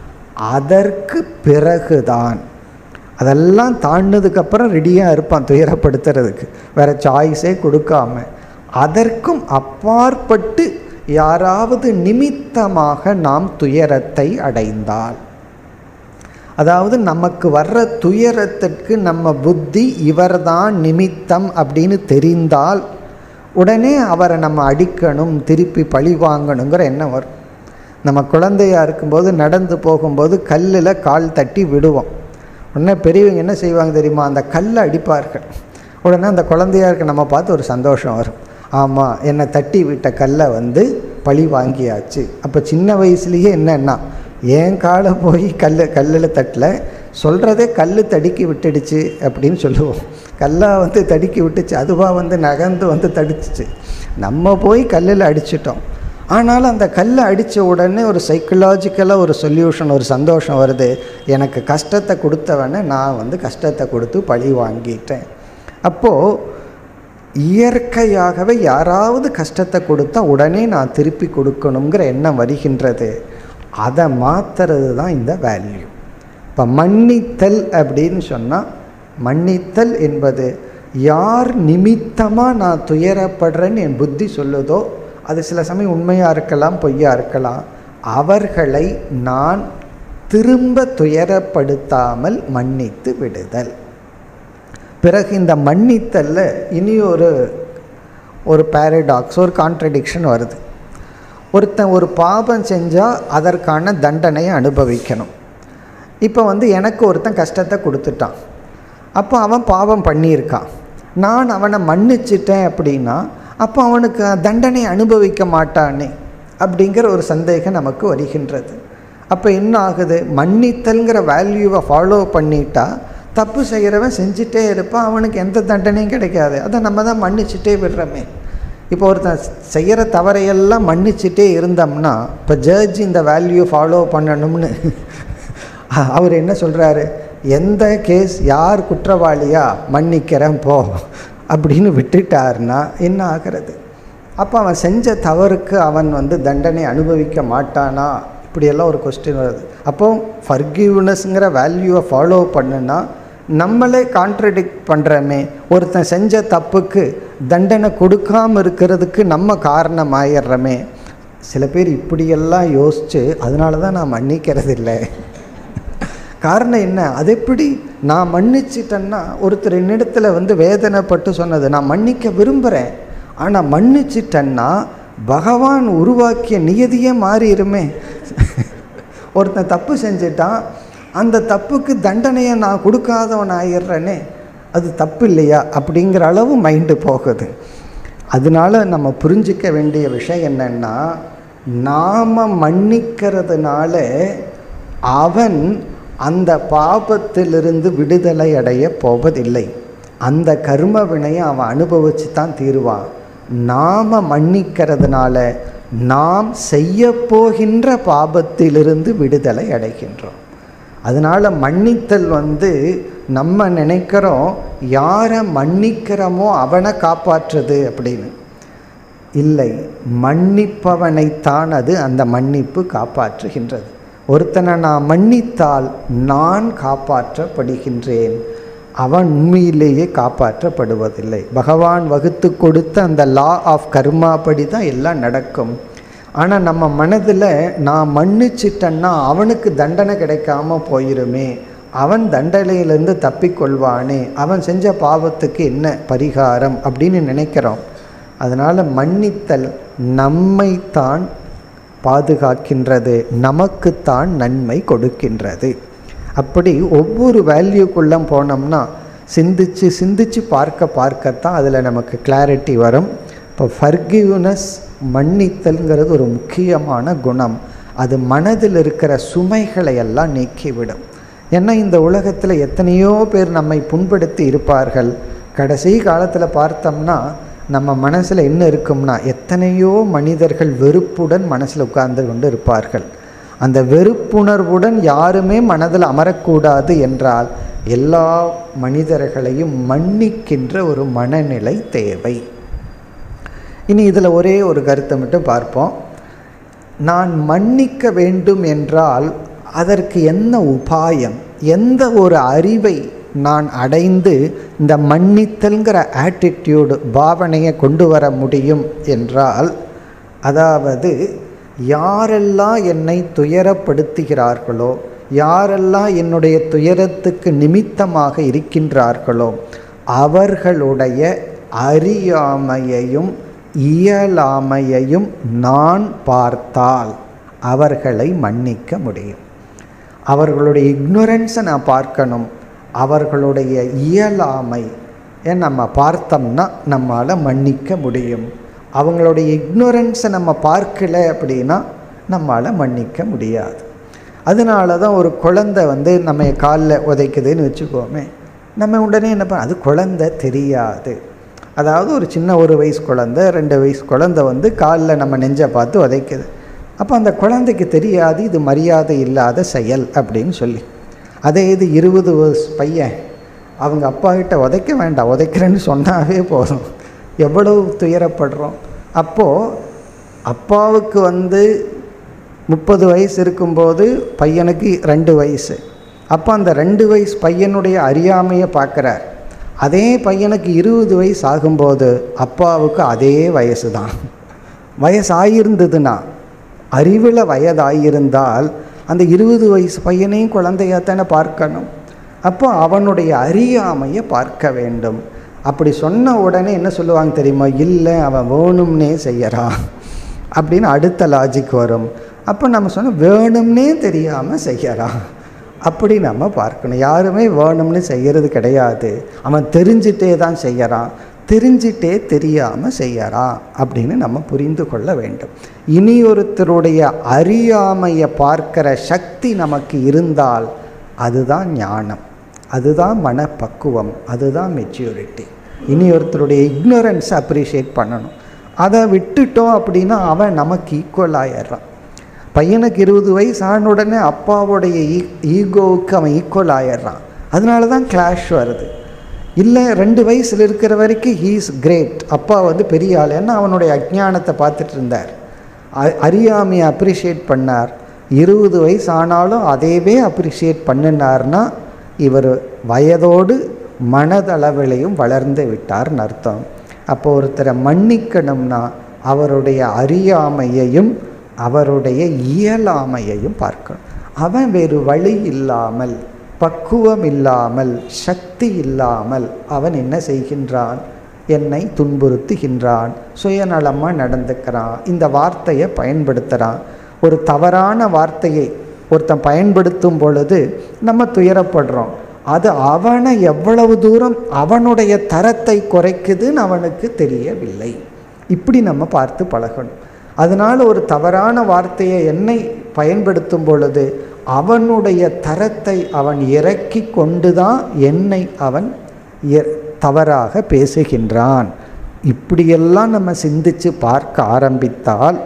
S1: அதற்கு பிறகுதான் அதெல்லாம் தாண்டினதுக்கப்புறம் ரெடியாக இருப்பான் துயரப்படுத்துறதுக்கு வேறு சாய்ஸே கொடுக்காம அதற்கும் அப்பாற்பட்டு யாராவது நிமித்தமாக நாம் துயரத்தை அடைந்தால் அதாவது நமக்கு வர்ற துயரத்திற்கு நம்ம புத்தி இவர்தான் நிமித்தம் அப்படின்னு தெரிந்தால் உடனே அவரை நம்ம அடிக்கணும் திருப்பி பழி வாங்கணுங்கிற எண்ணம் வரும் நம்ம குழந்தையாக இருக்கும்போது நடந்து போகும்போது கல்லில் கால் தட்டி விடுவோம் உடனே பெரியவங்க என்ன செய்வாங்க தெரியுமா அந்த கல்லை அடிப்பார்கள் உடனே அந்த குழந்தையா இருக்க நம்ம பார்த்து ஒரு சந்தோஷம் வரும் ஆமாம் என்னை தட்டி விட்ட கல்லை வந்து பழி வாங்கியாச்சு அப்போ சின்ன வயசுலேயே என்னன்னா ஏன் காலை போய் கல் கல்லில் தட்டல சொல்கிறதே கல் தடுக்கி விட்டுடுச்சு அப்படின்னு சொல்லுவோம் கல்லாக வந்து தடுக்கி விட்டுச்சு அதுவாக வந்து நகர்ந்து வந்து தடிச்சிச்சு நம்ம போய் கல்லில் அடிச்சிட்டோம் ஆனாலும் அந்த கல்லை அடித்த உடனே ஒரு சைக்கலாஜிக்கலாக ஒரு சொல்யூஷன் ஒரு சந்தோஷம் வருது எனக்கு கஷ்டத்தை கொடுத்தவனே நான் வந்து கஷ்டத்தை கொடுத்து பழி வாங்கிட்டேன் அப்போது இயற்கையாகவே யாராவது கஷ்டத்தை கொடுத்தா உடனே நான் திருப்பி கொடுக்கணுங்கிற எண்ணம் வருகின்றது அதை மாற்றுறது தான் இந்த வேல்யூ இப்போ மன்னித்தல் அப்படின்னு சொன்னால் மன்னித்தல் என்பது யார் நிமித்தமாக நான் துயரப்படுறேன்னு என் புத்தி சொல்லுதோ அது சில சமயம் உண்மையாக இருக்கலாம் பொய்யா இருக்கலாம் அவர்களை நான் திரும்ப துயரப்படுத்தாமல் மன்னித்து விடுதல் பிறகு இந்த மன்னித்தல்ல இனி ஒரு ஒரு பேரடாக்ஸ் ஒரு கான்ட்ரடிக்ஷன் வருது ஒருத்தன் ஒரு பாபம் செஞ்சால் அதற்கான தண்டனையை அனுபவிக்கணும் இப்போ வந்து எனக்கு ஒருத்தன் கஷ்டத்தை கொடுத்துட்டான் அப்போ அவன் பாவம் பண்ணியிருக்கான் நான் அவனை மன்னிச்சிட்டேன் அப்படின்னா அப்போ அவனுக்கு தண்டனை அனுபவிக்க மாட்டானே அப்படிங்கிற ஒரு சந்தேகம் நமக்கு வருகின்றது அப்போ என்ன ஆகுது மன்னித்தல்ங்கிற வேல்யூவை ஃபாலோ பண்ணிட்டா தப்பு செய்கிறவன் செஞ்சிட்டே இருப்பான் அவனுக்கு எந்த தண்டனையும் கிடைக்காது அதை நம்ம தான் மன்னிச்சிட்டே விடுறோமே இப்போ ஒருத்தன் செய்கிற தவறையெல்லாம் மன்னிச்சிட்டே இருந்தோம்னா இப்போ ஜட்ஜ் இந்த வேல்யூ ஃபாலோ பண்ணணும்னு அவர் என்ன சொல்கிறாரு எந்த கேஸ் யார் குற்றவாளியா மன்னிக்கிறேன் போ அப்படின்னு விட்டுட்டார்னா என்ன ஆகிறது அப்போ அவன் செஞ்ச தவறுக்கு அவன் வந்து தண்டனை அனுபவிக்க மாட்டானா இப்படியெல்லாம் ஒரு கொஸ்டின் வருது அப்போ ஃபர்கிவ்னஸ்ங்கிற வேல்யூவை ஃபாலோ பண்ணுனா நம்மளே கான்ட்ரடிக்ட் பண்ணுறோமே ஒருத்தன் செஞ்ச தப்புக்கு தண்டனை கொடுக்காம இருக்கிறதுக்கு நம்ம காரணம் ஆயிடுறோமே சில பேர் இப்படியெல்லாம் யோசித்து அதனால தான் நான் மன்னிக்கிறது இல்லை காரணம் என்ன அது எப்படி நான் மன்னிச்சிட்டேன்னா ஒருத்தர் என்னிடத்துல வந்து வேதனைப்பட்டு சொன்னது நான் மன்னிக்க விரும்புகிறேன் ஆனால் மன்னிச்சிட்டேன்னா பகவான் உருவாக்கிய நியதியே மாறிடுமே ஒருத்தன் தப்பு செஞ்சிட்டான் அந்த தப்புக்கு தண்டனையை நான் கொடுக்காதவன் ஆயிடுறேனே அது தப்பு இல்லையா அப்படிங்கிற அளவு மைண்டு போகுது அதனால நம்ம புரிஞ்சிக்க வேண்டிய விஷயம் என்னன்னா நாம் மன்னிக்கிறதுனால அவன் அந்த பாபத்திலிருந்து விடுதலை அடைய போவதில்லை அந்த கர்ம வினையை அவன் அனுபவிச்சு தான் தீருவான் நாம் மன்னிக்கிறதுனால நாம் செய்ய போகின்ற பாபத்திலிருந்து விடுதலை அடைகின்றோம் அதனால் மன்னித்தல் வந்து நம்ம நினைக்கிறோம் யாரை மன்னிக்கிறோமோ அவனை காப்பாற்றுது அப்படின்னு இல்லை மன்னிப்பவனைத்தான் அது அந்த மன்னிப்பு காப்பாற்றுகின்றது ஒருத்தனை நான் மன்னித்தால் நான் காப்பாற்றப்படுகின்றேன் அவன் உண்மையிலேயே காப்பாற்றப்படுவதில்லை பகவான் வகுத்து கொடுத்த அந்த லா ஆஃப் கர்மா படி தான் எல்லாம் நடக்கும் ஆனால் நம்ம மனதில் நான் மன்னிச்சிட்டேன்னா அவனுக்கு தண்டனை கிடைக்காம போயிருமே அவன் தண்டனையிலேருந்து தப்பிக்கொள்வானே அவன் செஞ்ச பாவத்துக்கு என்ன பரிகாரம் அப்படின்னு நினைக்கிறோம் அதனால் மன்னித்தல் நம்மைத்தான் பாதுகாக்கின்றது நமக்குத்தான் நன்மை கொடுக்கின்றது அப்படி ஒவ்வொரு வேல்யூக்குள்ளே போனோம்னா சிந்திச்சு சிந்திச்சு பார்க்க பார்க்கத்தான் அதில் நமக்கு கிளாரிட்டி வரும் இப்போ ஃபர்கிவ்னஸ் மன்னித்தல்ங்கிறது ஒரு முக்கியமான குணம் அது மனதில் இருக்கிற சுமைகளை எல்லாம் நீக்கிவிடும் ஏன்னா இந்த உலகத்தில் எத்தனையோ பேர் நம்மை புண்படுத்தி இருப்பார்கள் கடைசி காலத்தில் பார்த்தோம்னா நம்ம மனசில் என்ன இருக்கும்னா எத்தனையோ மனிதர்கள் வெறுப்புடன் மனசில் உட்கார்ந்து கொண்டு இருப்பார்கள் அந்த வெறுப்புணர்வுடன் யாருமே மனதில் அமரக்கூடாது என்றால் எல்லா மனிதர்களையும் மன்னிக்கின்ற ஒரு மனநிலை தேவை இனி இதில் ஒரே ஒரு கருத்தை மட்டும் பார்ப்போம் நான் மன்னிக்க வேண்டும் என்றால் அதற்கு என்ன உபாயம் எந்த ஒரு அறிவை நான் அடைந்து இந்த மன்னித்தல்ங்கிற ஆட்டிடியூடு பாவனையை கொண்டு வர முடியும் என்றால் அதாவது யாரெல்லாம் என்னை துயரப்படுத்துகிறார்களோ யாரெல்லாம் என்னுடைய துயரத்துக்கு நிமித்தமாக இருக்கின்றார்களோ அவர்களுடைய அறியாமையையும் இயலாமையையும் நான் பார்த்தால் அவர்களை மன்னிக்க முடியும் அவர்களுடைய இக்னோரன்ஸை நான் பார்க்கணும் அவர்களுடைய இயலாமை நம்ம பார்த்தோம்னா நம்மளால் மன்னிக்க முடியும் அவங்களுடைய இக்னோரன்ஸை நம்ம பார்க்கல அப்படின்னா நம்மளால் மன்னிக்க முடியாது அதனால தான் ஒரு குழந்தை வந்து நம்ம காலில் உதைக்குதுன்னு வச்சுக்கோமே நம்ம உடனே என்ன பண்ண அது குழந்தை தெரியாது அதாவது ஒரு சின்ன ஒரு வயசு குழந்தை ரெண்டு வயசு குழந்தை வந்து காலில் நம்ம நெஞ்சை பார்த்து உதைக்குது அப்போ அந்த குழந்தைக்கு தெரியாது இது மரியாதை இல்லாத செயல் அப்படின்னு சொல்லி அதே இது இருபது வயசு பையன் அவங்க அப்பா கிட்ட உதைக்க வேண்டாம் உதைக்கிறேன்னு சொன்னாவே போதும் எவ்வளவு துயரப்படுறோம் அப்போது அப்பாவுக்கு வந்து முப்பது வயசு இருக்கும்போது பையனுக்கு ரெண்டு வயசு அப்போ அந்த ரெண்டு வயசு பையனுடைய அறியாமையை பார்க்குறார் அதே பையனுக்கு இருபது வயசு ஆகும்போது அப்பாவுக்கு அதே வயசு தான் வயசு ஆகியிருந்ததுன்னா அறிவில் வயதாயிருந்தால் அந்த இருபது வயசு பையனையும் குழந்தையாத்தானே பார்க்கணும் அப்போ அவனுடைய அறியாமையை பார்க்க வேண்டும் அப்படி சொன்ன உடனே என்ன சொல்லுவாங்க தெரியுமா இல்லை அவன் வேணும்னே செய்யறான் அப்படின்னு அடுத்த லாஜிக் வரும் அப்போ நம்ம சொன்ன வேணும்னே தெரியாமல் செய்யறான் அப்படி நம்ம பார்க்கணும் யாருமே வேணும்னு செய்கிறது கிடையாது அவன் தெரிஞ்சிட்டே தான் செய்யறான் தெரிஞ்சிட்டே தெரியாமல் செய்யறான் அப்படின்னு நம்ம புரிந்து கொள்ள வேண்டும் இனி ஒருத்தருடைய அறியாமையை பார்க்கிற சக்தி நமக்கு இருந்தால் அதுதான் ஞானம் அதுதான் மனப்பக்குவம் அதுதான் மெச்சூரிட்டி இனி ஒருத்தருடைய இக்னோரன்ஸை அப்ரிஷியேட் பண்ணணும் அதை விட்டுட்டோம் அப்படின்னா அவன் நமக்கு ஈக்குவல் ஆயிடுறான் பையனுக்கு இருபது வயசு ஆன உடனே அப்பாவுடைய ஈ ஈகோவுக்கு அவன் ஈக்குவல் ஆயிடுறான் அதனால தான் கிளாஷ் வருது இல்லை ரெண்டு வயசில் இருக்கிற வரைக்கும் ஹீஸ் கிரேட் அப்பா வந்து பெரிய ஆள் ஏன்னா அவனுடைய அஜ்ஞானத்தை பார்த்துட்டு இருந்தார் அறியாமையை அப்ரிஷியேட் பண்ணார் இருபது வயசு ஆனாலும் அதையவே அப்ரிஷியேட் பண்ணினார்னா இவர் வயதோடு மனதளவிலையும் வளர்ந்து விட்டார்னு அர்த்தம் அப்போ ஒருத்தரை மன்னிக்கணும்னா அவருடைய அறியாமையையும் அவருடைய இயலாமையையும் பார்க்கணும் அவன் வேறு வழி இல்லாமல் பக்குவம் இல்லாமல் சக்தி இல்லாமல் அவன் என்ன செய்கின்றான் என்னை துன்புறுத்துகின்றான் சுயநலமாக நடந்துக்கிறான் இந்த வார்த்தையை பயன்படுத்துகிறான் ஒரு தவறான வார்த்தையை ஒருத்தன் பயன்படுத்தும் பொழுது நம்ம துயரப்படுறோம் அது அவனை எவ்வளவு தூரம் அவனுடைய தரத்தை குறைக்குதுன்னு அவனுக்கு தெரியவில்லை இப்படி நம்ம பார்த்து பழகணும் அதனால் ஒரு தவறான வார்த்தையை என்னை பயன்படுத்தும் பொழுது அவனுடைய தரத்தை அவன் இறக்கி கொண்டு தான் என்னை அவன் தவறாக பேசுகின்றான் இப்படியெல்லாம் நம்ம சிந்தித்து பார்க்க ஆரம்பித்தால்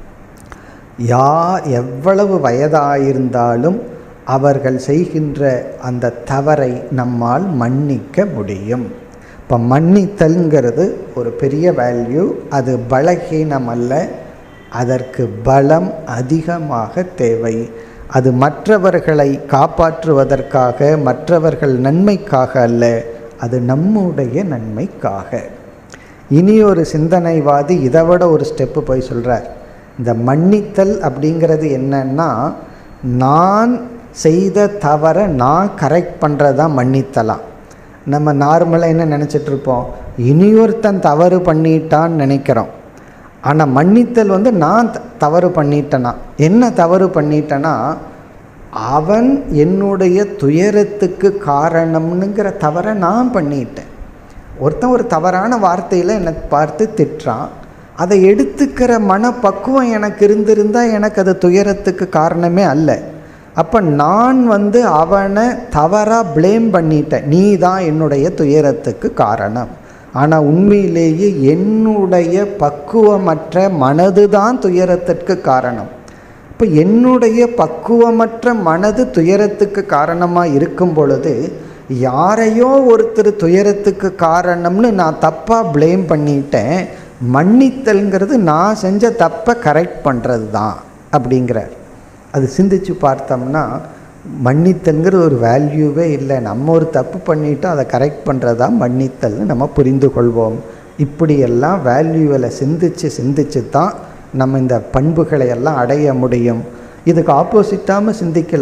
S1: யார் எவ்வளவு வயதாயிருந்தாலும் அவர்கள் செய்கின்ற அந்த தவறை நம்மால் மன்னிக்க முடியும் இப்போ மன்னித்தல்ங்கிறது ஒரு பெரிய வேல்யூ அது பலகீனம் அல்ல அதற்கு பலம் அதிகமாக தேவை அது மற்றவர்களை காப்பாற்றுவதற்காக மற்றவர்கள் நன்மைக்காக அல்ல அது நம்முடைய நன்மைக்காக இனி ஒரு சிந்தனைவாதி இதை விட ஒரு ஸ்டெப்பு போய் சொல்கிறார் இந்த மன்னித்தல் அப்படிங்கிறது என்னன்னா நான் செய்த தவறை நான் கரெக்ட் பண்ணுறதான் மன்னித்தலாம் நம்ம நார்மலாக என்ன நினச்சிட்ருப்போம் இனியொருத்தன் தவறு பண்ணிட்டான்னு நினைக்கிறோம் ஆனால் மன்னித்தல் வந்து நான் தவறு பண்ணிட்டேனா என்ன தவறு பண்ணிட்டேன்னா அவன் என்னுடைய துயரத்துக்கு காரணம்னுங்கிற தவறை நான் பண்ணிட்டேன் ஒருத்தன் ஒரு தவறான வார்த்தையில் என்னை பார்த்து திட்டுறான் அதை எடுத்துக்கிற மனப்பக்குவம் எனக்கு இருந்திருந்தால் எனக்கு அது துயரத்துக்கு காரணமே அல்ல அப்போ நான் வந்து அவனை தவறாக ப்ளேம் பண்ணிட்டேன் நீ தான் என்னுடைய துயரத்துக்கு காரணம் ஆனால் உண்மையிலேயே என்னுடைய பக்குவமற்ற மனது தான் துயரத்திற்கு காரணம் இப்போ என்னுடைய பக்குவமற்ற மனது துயரத்துக்கு காரணமாக இருக்கும் பொழுது யாரையோ ஒருத்தர் துயரத்துக்கு காரணம்னு நான் தப்பாக ப்ளேம் பண்ணிட்டேன் மன்னித்தல்ங்கிறது நான் செஞ்ச தப்பை கரெக்ட் பண்ணுறது தான் அப்படிங்கிறார் அது சிந்திச்சு பார்த்தோம்னா மன்னித்தல்ங்கிற ஒரு வேல்யூவே இல்லை நம்ம ஒரு தப்பு பண்ணிவிட்டு அதை கரெக்ட் பண்ணுறதா மன்னித்தல்னு நம்ம புரிந்து கொள்வோம் இப்படியெல்லாம் வேல்யூவில் சிந்திச்சு சிந்திச்சு தான் நம்ம இந்த பண்புகளை எல்லாம் அடைய முடியும் இதுக்கு ஆப்போசிட்டாமல் சிந்திக்கலாம்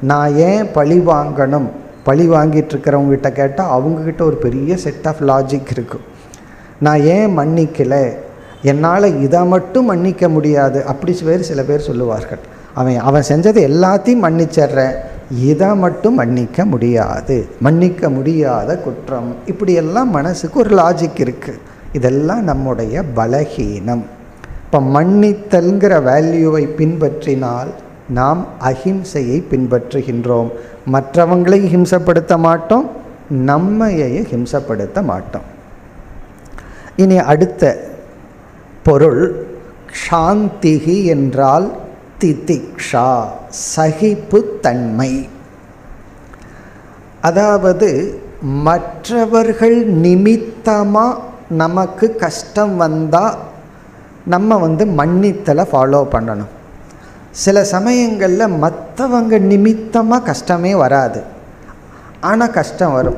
S1: நான் ஏன் பழி வாங்கணும் பழி வாங்கிட்டு இருக்கிறவங்ககிட்ட கேட்டால் அவங்கக்கிட்ட ஒரு பெரிய செட் ஆஃப் லாஜிக் இருக்கும் நான் ஏன் மன்னிக்கலை என்னால் இதை மட்டும் மன்னிக்க முடியாது அப்படி பேர் சில பேர் சொல்லுவார்கள் அவன் அவன் செஞ்சது எல்லாத்தையும் மன்னிச்சிட்றேன் இதை மட்டும் மன்னிக்க முடியாது மன்னிக்க முடியாத குற்றம் இப்படியெல்லாம் மனசுக்கு ஒரு லாஜிக் இருக்குது இதெல்லாம் நம்முடைய பலகீனம் இப்போ மன்னித்தல்ங்கிற வேல்யூவை பின்பற்றினால் நாம் அஹிம்சையை பின்பற்றுகின்றோம் மற்றவங்களை ஹிம்சப்படுத்த மாட்டோம் நம்மையே ஹிம்சப்படுத்த மாட்டோம் இனி அடுத்த பொருள் சாந்திகி என்றால் திதிக்ஷா சகிப்புத்தன்மை அதாவது மற்றவர்கள் நிமித்தமாக நமக்கு கஷ்டம் வந்தால் நம்ம வந்து மன்னித்தலை ஃபாலோ பண்ணணும் சில சமயங்களில் மற்றவங்க நிமித்தமாக கஷ்டமே வராது ஆனால் கஷ்டம் வரும்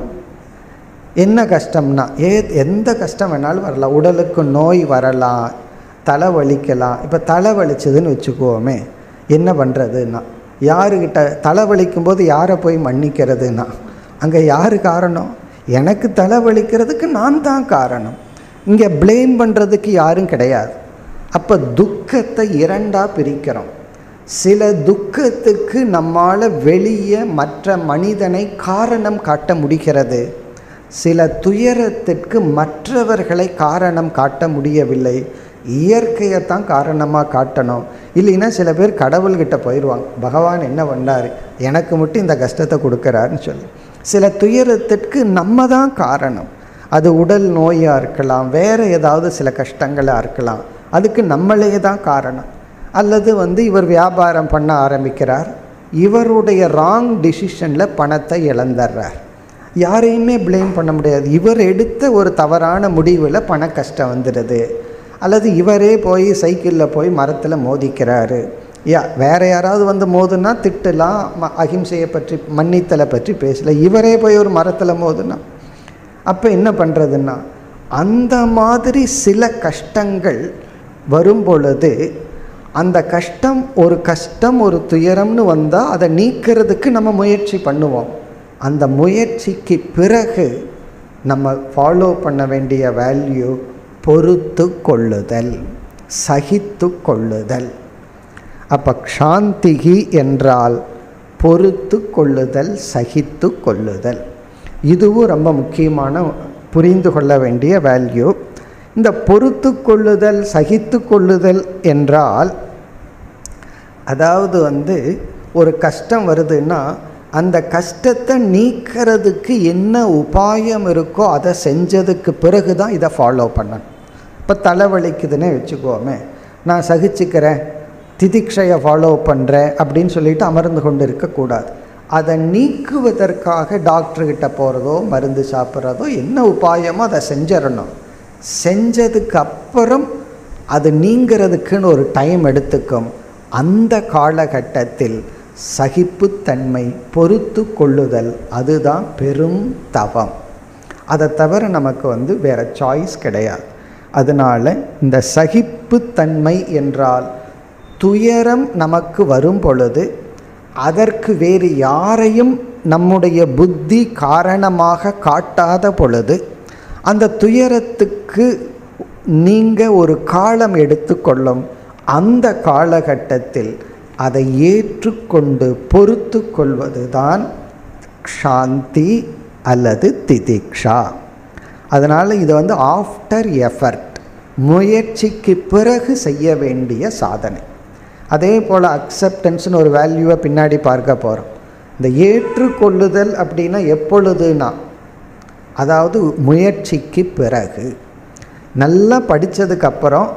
S1: என்ன கஷ்டம்னா ஏ எந்த கஷ்டம் வேணாலும் வரலாம் உடலுக்கு நோய் வரலாம் தலை வலிக்கலாம் இப்போ தலை வலிச்சதுன்னு வச்சுக்குவோமே என்ன பண்ணுறதுன்னா யாருக்கிட்ட தலை வலிக்கும் போது யாரை போய் மன்னிக்கிறதுனா அங்கே யார் காரணம் எனக்கு தலை வலிக்கிறதுக்கு நான் தான் காரணம் இங்கே ப்ளேம் பண்ணுறதுக்கு யாரும் கிடையாது அப்போ துக்கத்தை இரண்டாக பிரிக்கிறோம் சில துக்கத்துக்கு நம்மால் வெளியே மற்ற மனிதனை காரணம் காட்ட முடிகிறது சில துயரத்திற்கு மற்றவர்களை காரணம் காட்ட முடியவில்லை இயற்கையை தான் காரணமாக காட்டணும் இல்லைன்னா சில பேர் கடவுள்கிட்ட போயிடுவாங்க பகவான் என்ன பண்ணார் எனக்கு மட்டும் இந்த கஷ்டத்தை கொடுக்குறாருன்னு சொல்லி சில துயரத்திற்கு நம்ம தான் காரணம் அது உடல் நோயாக இருக்கலாம் வேறு ஏதாவது சில கஷ்டங்களாக இருக்கலாம் அதுக்கு நம்மளே தான் காரணம் அல்லது வந்து இவர் வியாபாரம் பண்ண ஆரம்பிக்கிறார் இவருடைய ராங் டிசிஷனில் பணத்தை இழந்துடுறார் யாரையுமே ப்ளேம் பண்ண முடியாது இவர் எடுத்த ஒரு தவறான முடிவில் பண கஷ்டம் வந்துடுது அல்லது இவரே போய் சைக்கிளில் போய் மரத்தில் மோதிக்கிறாரு யா வேறு யாராவது வந்து மோதுனா திட்டலாம் ம அகிம்சையை பற்றி மன்னித்தலை பற்றி பேசல இவரே போய் ஒரு மரத்தில் மோதுனா அப்போ என்ன பண்ணுறதுன்னா அந்த மாதிரி சில கஷ்டங்கள் வரும் பொழுது அந்த கஷ்டம் ஒரு கஷ்டம் ஒரு துயரம்னு வந்தால் அதை நீக்கிறதுக்கு நம்ம முயற்சி பண்ணுவோம் அந்த முயற்சிக்கு பிறகு நம்ம ஃபாலோ பண்ண வேண்டிய வேல்யூ பொறுத்து கொள்ளுதல் சகித்து கொள்ளுதல் அப்போ சாந்திகி என்றால் பொறுத்து கொள்ளுதல் சகித்து கொள்ளுதல் இதுவும் ரொம்ப முக்கியமான புரிந்து கொள்ள வேண்டிய வேல்யூ இந்த பொறுத்து கொள்ளுதல் சகித்து கொள்ளுதல் என்றால் அதாவது வந்து ஒரு கஷ்டம் வருதுன்னா அந்த கஷ்டத்தை நீக்கிறதுக்கு என்ன உபாயம் இருக்கோ அதை செஞ்சதுக்கு பிறகு தான் இதை ஃபாலோ பண்ணணும் இப்போ தலைவலிக்குதுன்னே வச்சுக்கோமே நான் சகிச்சுக்கிறேன் திதிக்ஷையை ஃபாலோ பண்ணுறேன் அப்படின்னு சொல்லிட்டு அமர்ந்து கொண்டு இருக்கக்கூடாது அதை நீக்குவதற்காக டாக்டர்கிட்ட போகிறதோ மருந்து சாப்பிட்றதோ என்ன உபாயமோ அதை செஞ்சிடணும் செஞ்சதுக்கு அப்புறம் அது நீங்கிறதுக்குன்னு ஒரு டைம் எடுத்துக்கும் அந்த காலகட்டத்தில் சகிப்புத்தன்மை பொறுத்து கொள்ளுதல் அதுதான் பெரும் தவம் அதை தவிர நமக்கு வந்து வேறு சாய்ஸ் கிடையாது அதனால் இந்த சகிப்புத்தன்மை என்றால் துயரம் நமக்கு வரும் பொழுது அதற்கு வேறு யாரையும் நம்முடைய புத்தி காரணமாக காட்டாத பொழுது அந்த துயரத்துக்கு நீங்கள் ஒரு காலம் எடுத்துக்கொள்ளும் அந்த காலகட்டத்தில் அதை ஏற்றுக்கொண்டு பொறுத்து கொள்வது தான் சாந்தி அல்லது திதிக்ஷா அதனால் இது வந்து ஆஃப்டர் எஃபர்ட் முயற்சிக்கு பிறகு செய்ய வேண்டிய சாதனை அதே போல் அக்செப்டன்ஸ்னு ஒரு வேல்யூவை பின்னாடி பார்க்க போகிறோம் இந்த ஏற்றுக்கொள்ளுதல் அப்படின்னா எப்பொழுதுனா அதாவது முயற்சிக்கு பிறகு நல்லா படித்ததுக்கப்புறம்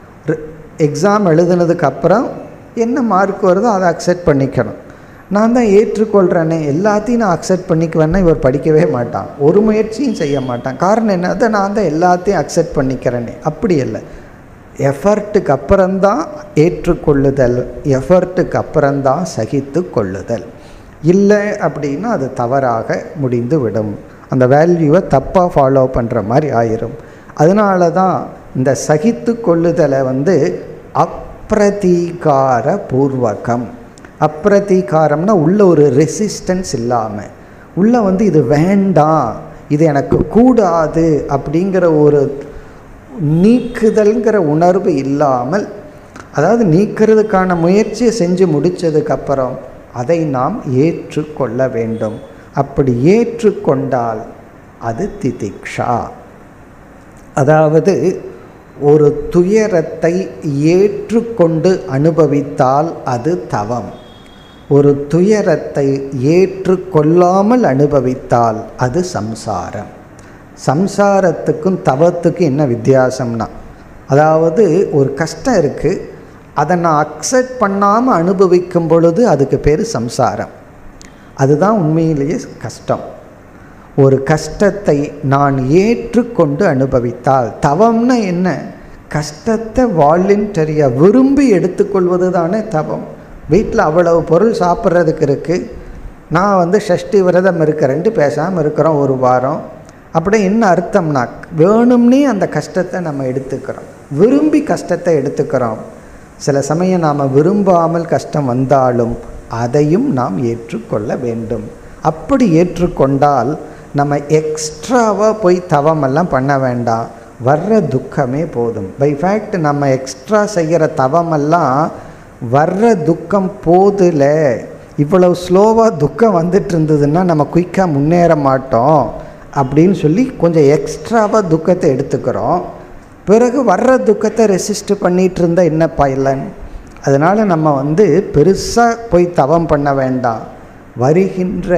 S1: எக்ஸாம் எழுதுனதுக்கப்புறம் என்ன மார்க் வருதோ அதை அக்செப்ட் பண்ணிக்கணும் நான் தான் ஏற்றுக்கொள்கிறேனே எல்லாத்தையும் நான் அக்செப்ட் பண்ணிக்குவேன்னா இவர் படிக்கவே மாட்டான் ஒரு முயற்சியும் செய்ய மாட்டான் காரணம் என்ன அதை நான் தான் எல்லாத்தையும் அக்செப்ட் பண்ணிக்கிறேனே அப்படி இல்லை எஃபர்ட்டுக்கு அப்புறம்தான் ஏற்றுக்கொள்ளுதல் எஃபர்ட்டுக்கு அப்புறம்தான் சகித்து கொள்ளுதல் இல்லை அப்படின்னா அது தவறாக முடிந்து விடும் அந்த வேல்யூவை தப்பாக ஃபாலோ பண்ணுற மாதிரி ஆயிரும் அதனால தான் இந்த சகித்து கொள்ளுதலை வந்து அப்பிரதீகார பூர்வகம் அப்பிரதீகாரம்னா உள்ள ஒரு ரெசிஸ்டன்ஸ் இல்லாமல் உள்ள வந்து இது வேண்டாம் இது எனக்கு கூடாது அப்படிங்கிற ஒரு நீக்குதல்ங்கிற உணர்வு இல்லாமல் அதாவது நீக்கிறதுக்கான முயற்சியை செஞ்சு முடித்ததுக்கப்புறம் அதை நாம் ஏற்றுக்கொள்ள வேண்டும் அப்படி ஏற்றுக்கொண்டால் அது திதிக்ஷா அதாவது ஒரு துயரத்தை ஏற்றுக்கொண்டு அனுபவித்தால் அது தவம் ஒரு துயரத்தை ஏற்றுக்கொள்ளாமல் அனுபவித்தால் அது சம்சாரம் சம்சாரத்துக்கும் தவத்துக்கும் என்ன வித்தியாசம்னா அதாவது ஒரு கஷ்டம் இருக்குது அதை நான் அக்செப்ட் பண்ணாமல் அனுபவிக்கும் பொழுது அதுக்கு பேர் சம்சாரம் அதுதான் உண்மையிலேயே கஷ்டம் ஒரு கஷ்டத்தை நான் ஏற்றுக்கொண்டு அனுபவித்தால் தவம்னா என்ன கஷ்டத்தை வாலண்டரியாக விரும்பி எடுத்துக்கொள்வது தானே தவம் வீட்டில் அவ்வளவு பொருள் சாப்பிட்றதுக்கு இருக்குது நான் வந்து ஷஷ்டி விரதம் இருக்கிறேன்ட்டு பேசாமல் இருக்கிறோம் ஒரு வாரம் அப்படி என்ன அர்த்தம்னா வேணும்னே அந்த கஷ்டத்தை நம்ம எடுத்துக்கிறோம் விரும்பி கஷ்டத்தை எடுத்துக்கிறோம் சில சமயம் நாம் விரும்பாமல் கஷ்டம் வந்தாலும் அதையும் நாம் ஏற்றுக்கொள்ள வேண்டும் அப்படி ஏற்றுக்கொண்டால் நம்ம எக்ஸ்ட்ராவாக போய் தவமெல்லாம் பண்ண வேண்டாம் வர்ற துக்கமே போதும் பை ஃபேக்ட் நம்ம எக்ஸ்ட்ரா செய்கிற தவமெல்லாம் வர்ற துக்கம் போதில் இவ்வளவு ஸ்லோவாக துக்கம் வந்துட்டு இருந்ததுன்னா நம்ம குயிக்காக முன்னேற மாட்டோம் அப்படின்னு சொல்லி கொஞ்சம் எக்ஸ்ட்ராவாக துக்கத்தை எடுத்துக்கிறோம் பிறகு வர்ற துக்கத்தை ரெசிஸ்ட் பண்ணிகிட்டு இருந்தால் என்ன பலன் அதனால் நம்ம வந்து பெருசாக போய் தவம் பண்ண வேண்டாம் வருகின்ற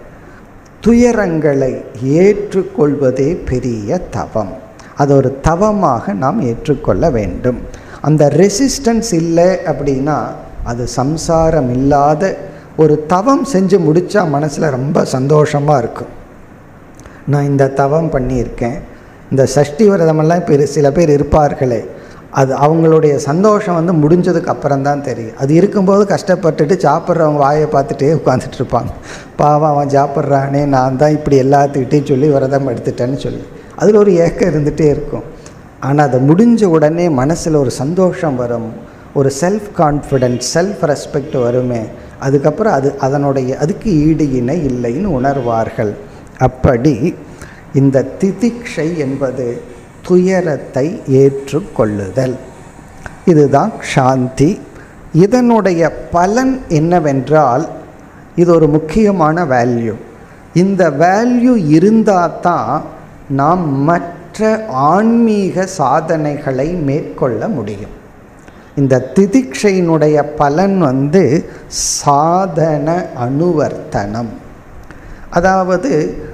S1: துயரங்களை ஏற்றுக்கொள்வதே பெரிய தவம் அது ஒரு தவமாக நாம் ஏற்றுக்கொள்ள வேண்டும் அந்த ரெசிஸ்டன்ஸ் இல்லை அப்படின்னா அது சம்சாரம் இல்லாத ஒரு தவம் செஞ்சு முடித்தா மனசில் ரொம்ப சந்தோஷமாக இருக்கும் நான் இந்த தவம் பண்ணியிருக்கேன் இந்த சஷ்டி விரதமெல்லாம் இப்போ சில பேர் இருப்பார்களே அது அவங்களுடைய சந்தோஷம் வந்து முடிஞ்சதுக்கு அப்புறம் தான் தெரியும் அது இருக்கும்போது கஷ்டப்பட்டுட்டு சாப்பிட்றவங்க வாயை பார்த்துட்டே உட்காந்துட்டு இருப்பாங்க பாவம் அவன் சாப்பிட்றானே நான் தான் இப்படி எல்லாத்துக்கிட்டையும் சொல்லி விரதம் எடுத்துட்டேன்னு சொல்லி அதில் ஒரு ஏக்கம் இருந்துகிட்டே இருக்கும் ஆனால் அது முடிஞ்ச உடனே மனசில் ஒரு சந்தோஷம் வரும் ஒரு செல்ஃப் கான்ஃபிடென்ஸ் செல்ஃப் ரெஸ்பெக்ட் வருமே அதுக்கப்புறம் அது அதனுடைய அதுக்கு ஈடு இணை இல்லைன்னு உணர்வார்கள் அப்படி இந்த திதிக்ஷை என்பது துயரத்தை ஏற்றுக்கொள்ளுதல் இதுதான் சாந்தி இதனுடைய பலன் என்னவென்றால் இது ஒரு முக்கியமான வேல்யூ இந்த வேல்யூ இருந்தால் தான் நாம் மற்ற ஆன்மீக சாதனைகளை மேற்கொள்ள முடியும் இந்த திதிக்ஷையினுடைய பலன் வந்து சாதன அனுவர்த்தனம் அதாவது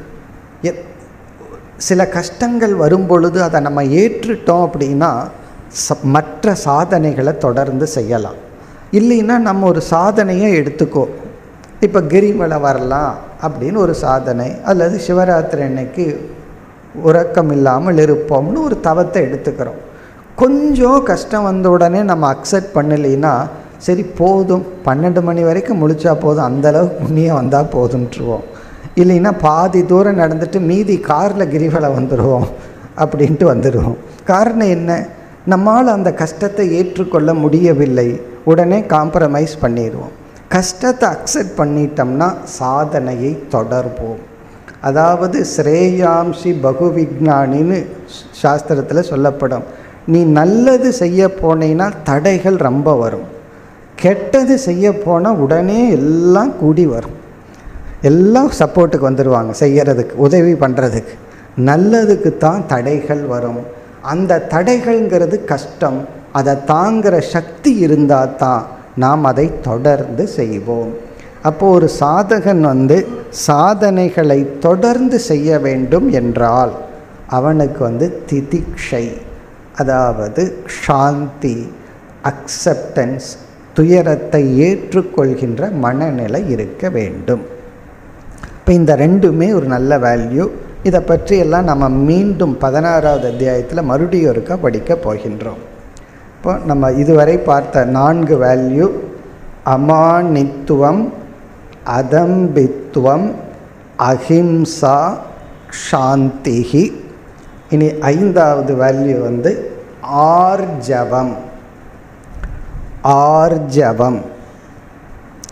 S1: சில கஷ்டங்கள் வரும் பொழுது அதை நம்ம ஏற்றுட்டோம் அப்படின்னா ச மற்ற சாதனைகளை தொடர்ந்து செய்யலாம் இல்லைன்னா நம்ம ஒரு சாதனையை எடுத்துக்கோ இப்போ கிரிமலை வரலாம் அப்படின்னு ஒரு சாதனை அல்லது சிவராத்திரி அன்னைக்கு உறக்கம் இல்லாமல் இருப்போம்னு ஒரு தவத்தை எடுத்துக்கிறோம் கொஞ்சம் கஷ்டம் வந்த உடனே நம்ம அக்செப்ட் பண்ணலைன்னா சரி போதும் பன்னெண்டு மணி வரைக்கும் முழிச்சா போதும் அந்தளவுக்கு புண்ணியம் வந்தால் போதுன்ட்டுருவோம் இல்லைன்னா பாதி தூரம் நடந்துட்டு மீதி காரில் கிரிவலை வந்துடுவோம் அப்படின்ட்டு வந்துடுவோம் காரணம் என்ன நம்மால் அந்த கஷ்டத்தை ஏற்றுக்கொள்ள முடியவில்லை உடனே காம்ப்ரமைஸ் பண்ணிடுவோம் கஷ்டத்தை அக்செப்ட் பண்ணிட்டோம்னா சாதனையை தொடர்வோம் அதாவது ஸ்ரேயாம்சி பகுவிக்னானின்னு சாஸ்திரத்தில் சொல்லப்படும் நீ நல்லது செய்ய போனீன்னா தடைகள் ரொம்ப வரும் கெட்டது செய்ய போனால் உடனே எல்லாம் கூடி வரும் எல்லாம் சப்போர்ட்டுக்கு வந்துடுவாங்க செய்யறதுக்கு உதவி பண்ணுறதுக்கு நல்லதுக்கு தான் தடைகள் வரும் அந்த தடைகள்ங்கிறது கஷ்டம் அதை தாங்கிற சக்தி இருந்தால் தான் நாம் அதை தொடர்ந்து செய்வோம் அப்போ ஒரு சாதகன் வந்து சாதனைகளை தொடர்ந்து செய்ய வேண்டும் என்றால் அவனுக்கு வந்து திதிக்ஷை அதாவது சாந்தி அக்செப்டன்ஸ் துயரத்தை ஏற்றுக்கொள்கின்ற மனநிலை இருக்க வேண்டும் இப்போ இந்த ரெண்டுமே ஒரு நல்ல வேல்யூ இதை பற்றியெல்லாம் நம்ம மீண்டும் பதினாறாவது அத்தியாயத்தில் மறுபடியும் இருக்க படிக்க போகின்றோம் இப்போ நம்ம இதுவரை பார்த்த நான்கு வேல்யூ அமானித்துவம் அதம்பித்துவம் அஹிம்சா சாந்திகி இனி ஐந்தாவது வேல்யூ வந்து ஆர்ஜவம் ஆர்ஜவம்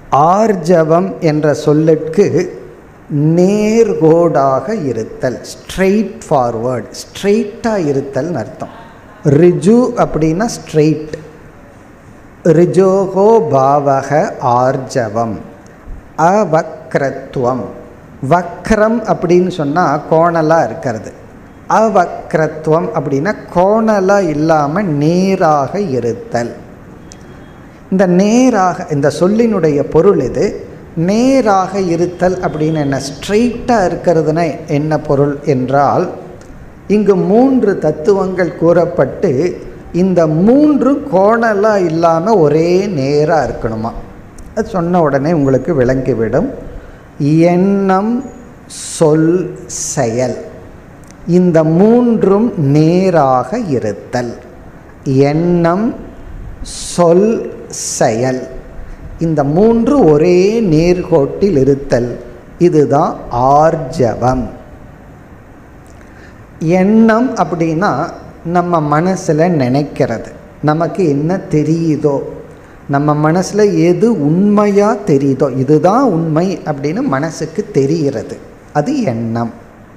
S1: ஆர்ஜவம் என்ற சொல்லுக்கு நேர்கோடாக இருத்தல் ஸ்ட்ரெயிட் ஃபார்வர்ட் ஸ்ட்ரெயிட்டாக இருத்தல்னு அர்த்தம் ரிஜு அப்படின்னா ஸ்ட்ரெயிட் ரிஜோகோ பாவக ஆர்ஜவம் அவக்ரத்துவம் வக்ரம் அப்படின்னு சொன்னால் கோணலாக இருக்கிறது அவக்ரத்துவம் அப்படின்னா கோணலாக இல்லாமல் நேராக இருத்தல் இந்த நேராக இந்த சொல்லினுடைய பொருள் இது நேராக இருத்தல் அப்படின்னு என்ன ஸ்ட்ரெயிட்டாக இருக்கிறதுனா என்ன பொருள் என்றால் இங்கு மூன்று தத்துவங்கள் கூறப்பட்டு இந்த மூன்று கோணலாக இல்லாமல் ஒரே நேராக இருக்கணுமா அது சொன்ன உடனே உங்களுக்கு விளங்கிவிடும் எண்ணம் சொல் செயல் இந்த மூன்றும் நேராக இருத்தல் எண்ணம் சொல் செயல் இந்த மூன்று ஒரே நேர்கோட்டில் இருத்தல் இதுதான் ஆர்ஜவம் எண்ணம் அப்படின்னா நம்ம மனசில் நினைக்கிறது நமக்கு என்ன தெரியுதோ நம்ம மனசில் எது உண்மையாக தெரியுதோ இதுதான் உண்மை அப்படின்னு மனசுக்கு தெரிகிறது அது எண்ணம்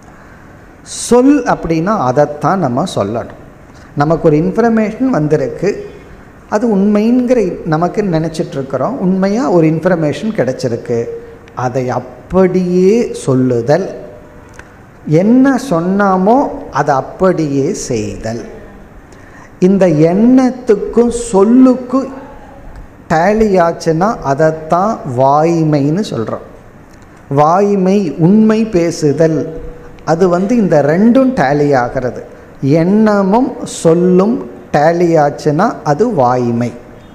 S1: சொல் அப்படின்னா அதைத்தான் நம்ம சொல்லணும் நமக்கு ஒரு இன்ஃபர்மேஷன் வந்திருக்கு அது உண்மைங்கிற நமக்கு நினச்சிட்ருக்கிறோம் உண்மையாக ஒரு இன்ஃபர்மேஷன் கிடச்சிருக்கு அதை அப்படியே சொல்லுதல் என்ன சொன்னாமோ அதை அப்படியே செய்தல் இந்த எண்ணத்துக்கும் சொல்லுக்கும் டேலி ஆச்சுன்னா அதைத்தான் வாய்மைன்னு சொல்கிறோம் வாய்மை உண்மை பேசுதல் அது வந்து இந்த ரெண்டும் டேலி ஆகிறது எண்ணமும் சொல்லும் டேலி ஆச்சுன்னா அது வாய்மை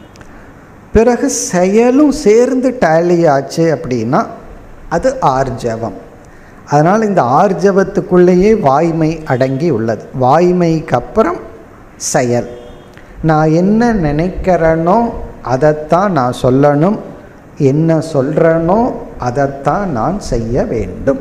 S1: பிறகு செயலும் சேர்ந்து டேலி ஆச்சு அப்படின்னா அது ஆர்ஜவம் அதனால் இந்த ஆர்ஜவத்துக்குள்ளேயே வாய்மை அடங்கி உள்ளது வாய்மைக்கு அப்புறம் செயல் நான் என்ன நினைக்கிறேனோ அதைத்தான் நான் சொல்லணும் என்ன சொல்கிறேனோ அதைத்தான் நான் செய்ய வேண்டும்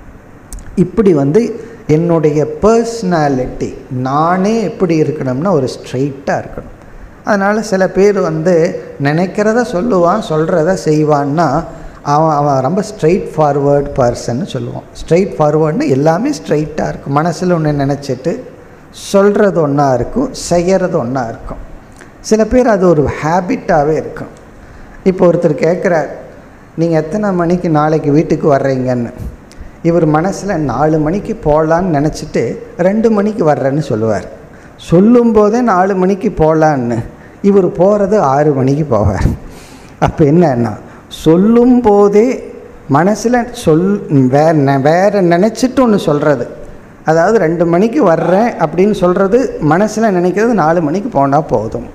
S1: இப்படி வந்து என்னுடைய பர்சனாலிட்டி நானே எப்படி இருக்கணும்னா ஒரு ஸ்ட்ரெயிட்டாக இருக்கணும் அதனால் சில பேர் வந்து நினைக்கிறத சொல்லுவான் சொல்கிறத செய்வான்னா அவன் அவன் ரொம்ப ஸ்ட்ரெயிட் ஃபார்வேர்ட் பர்சன்னு சொல்லுவான் ஸ்ட்ரெயிட் ஃபார்வேர்ட்னு எல்லாமே ஸ்ட்ரெயிட்டாக இருக்கும் மனசில் ஒன்று நினச்சிட்டு சொல்கிறது ஒன்றா இருக்கும் செய்கிறது ஒன்றா இருக்கும் சில பேர் அது ஒரு ஹேபிட்டாகவே இருக்கும் இப்போ ஒருத்தர் கேட்குறார் நீங்கள் எத்தனை மணிக்கு நாளைக்கு வீட்டுக்கு வர்றீங்கன்னு இவர் மனசில் நாலு மணிக்கு போகலான்னு நினச்சிட்டு ரெண்டு மணிக்கு வர்றேன்னு சொல்லுவார் சொல்லும்போதே நாலு மணிக்கு போகலான்னு இவர் போகிறது ஆறு மணிக்கு போவார் அப்போ என்னன்னா சொல்லும்போதே மனசில் சொல் வேற வேறு நினச்சிட்டு ஒன்று சொல்கிறது அதாவது ரெண்டு மணிக்கு வர்றேன் அப்படின்னு சொல்கிறது மனசில் நினைக்கிறது நாலு மணிக்கு போனால் போதும்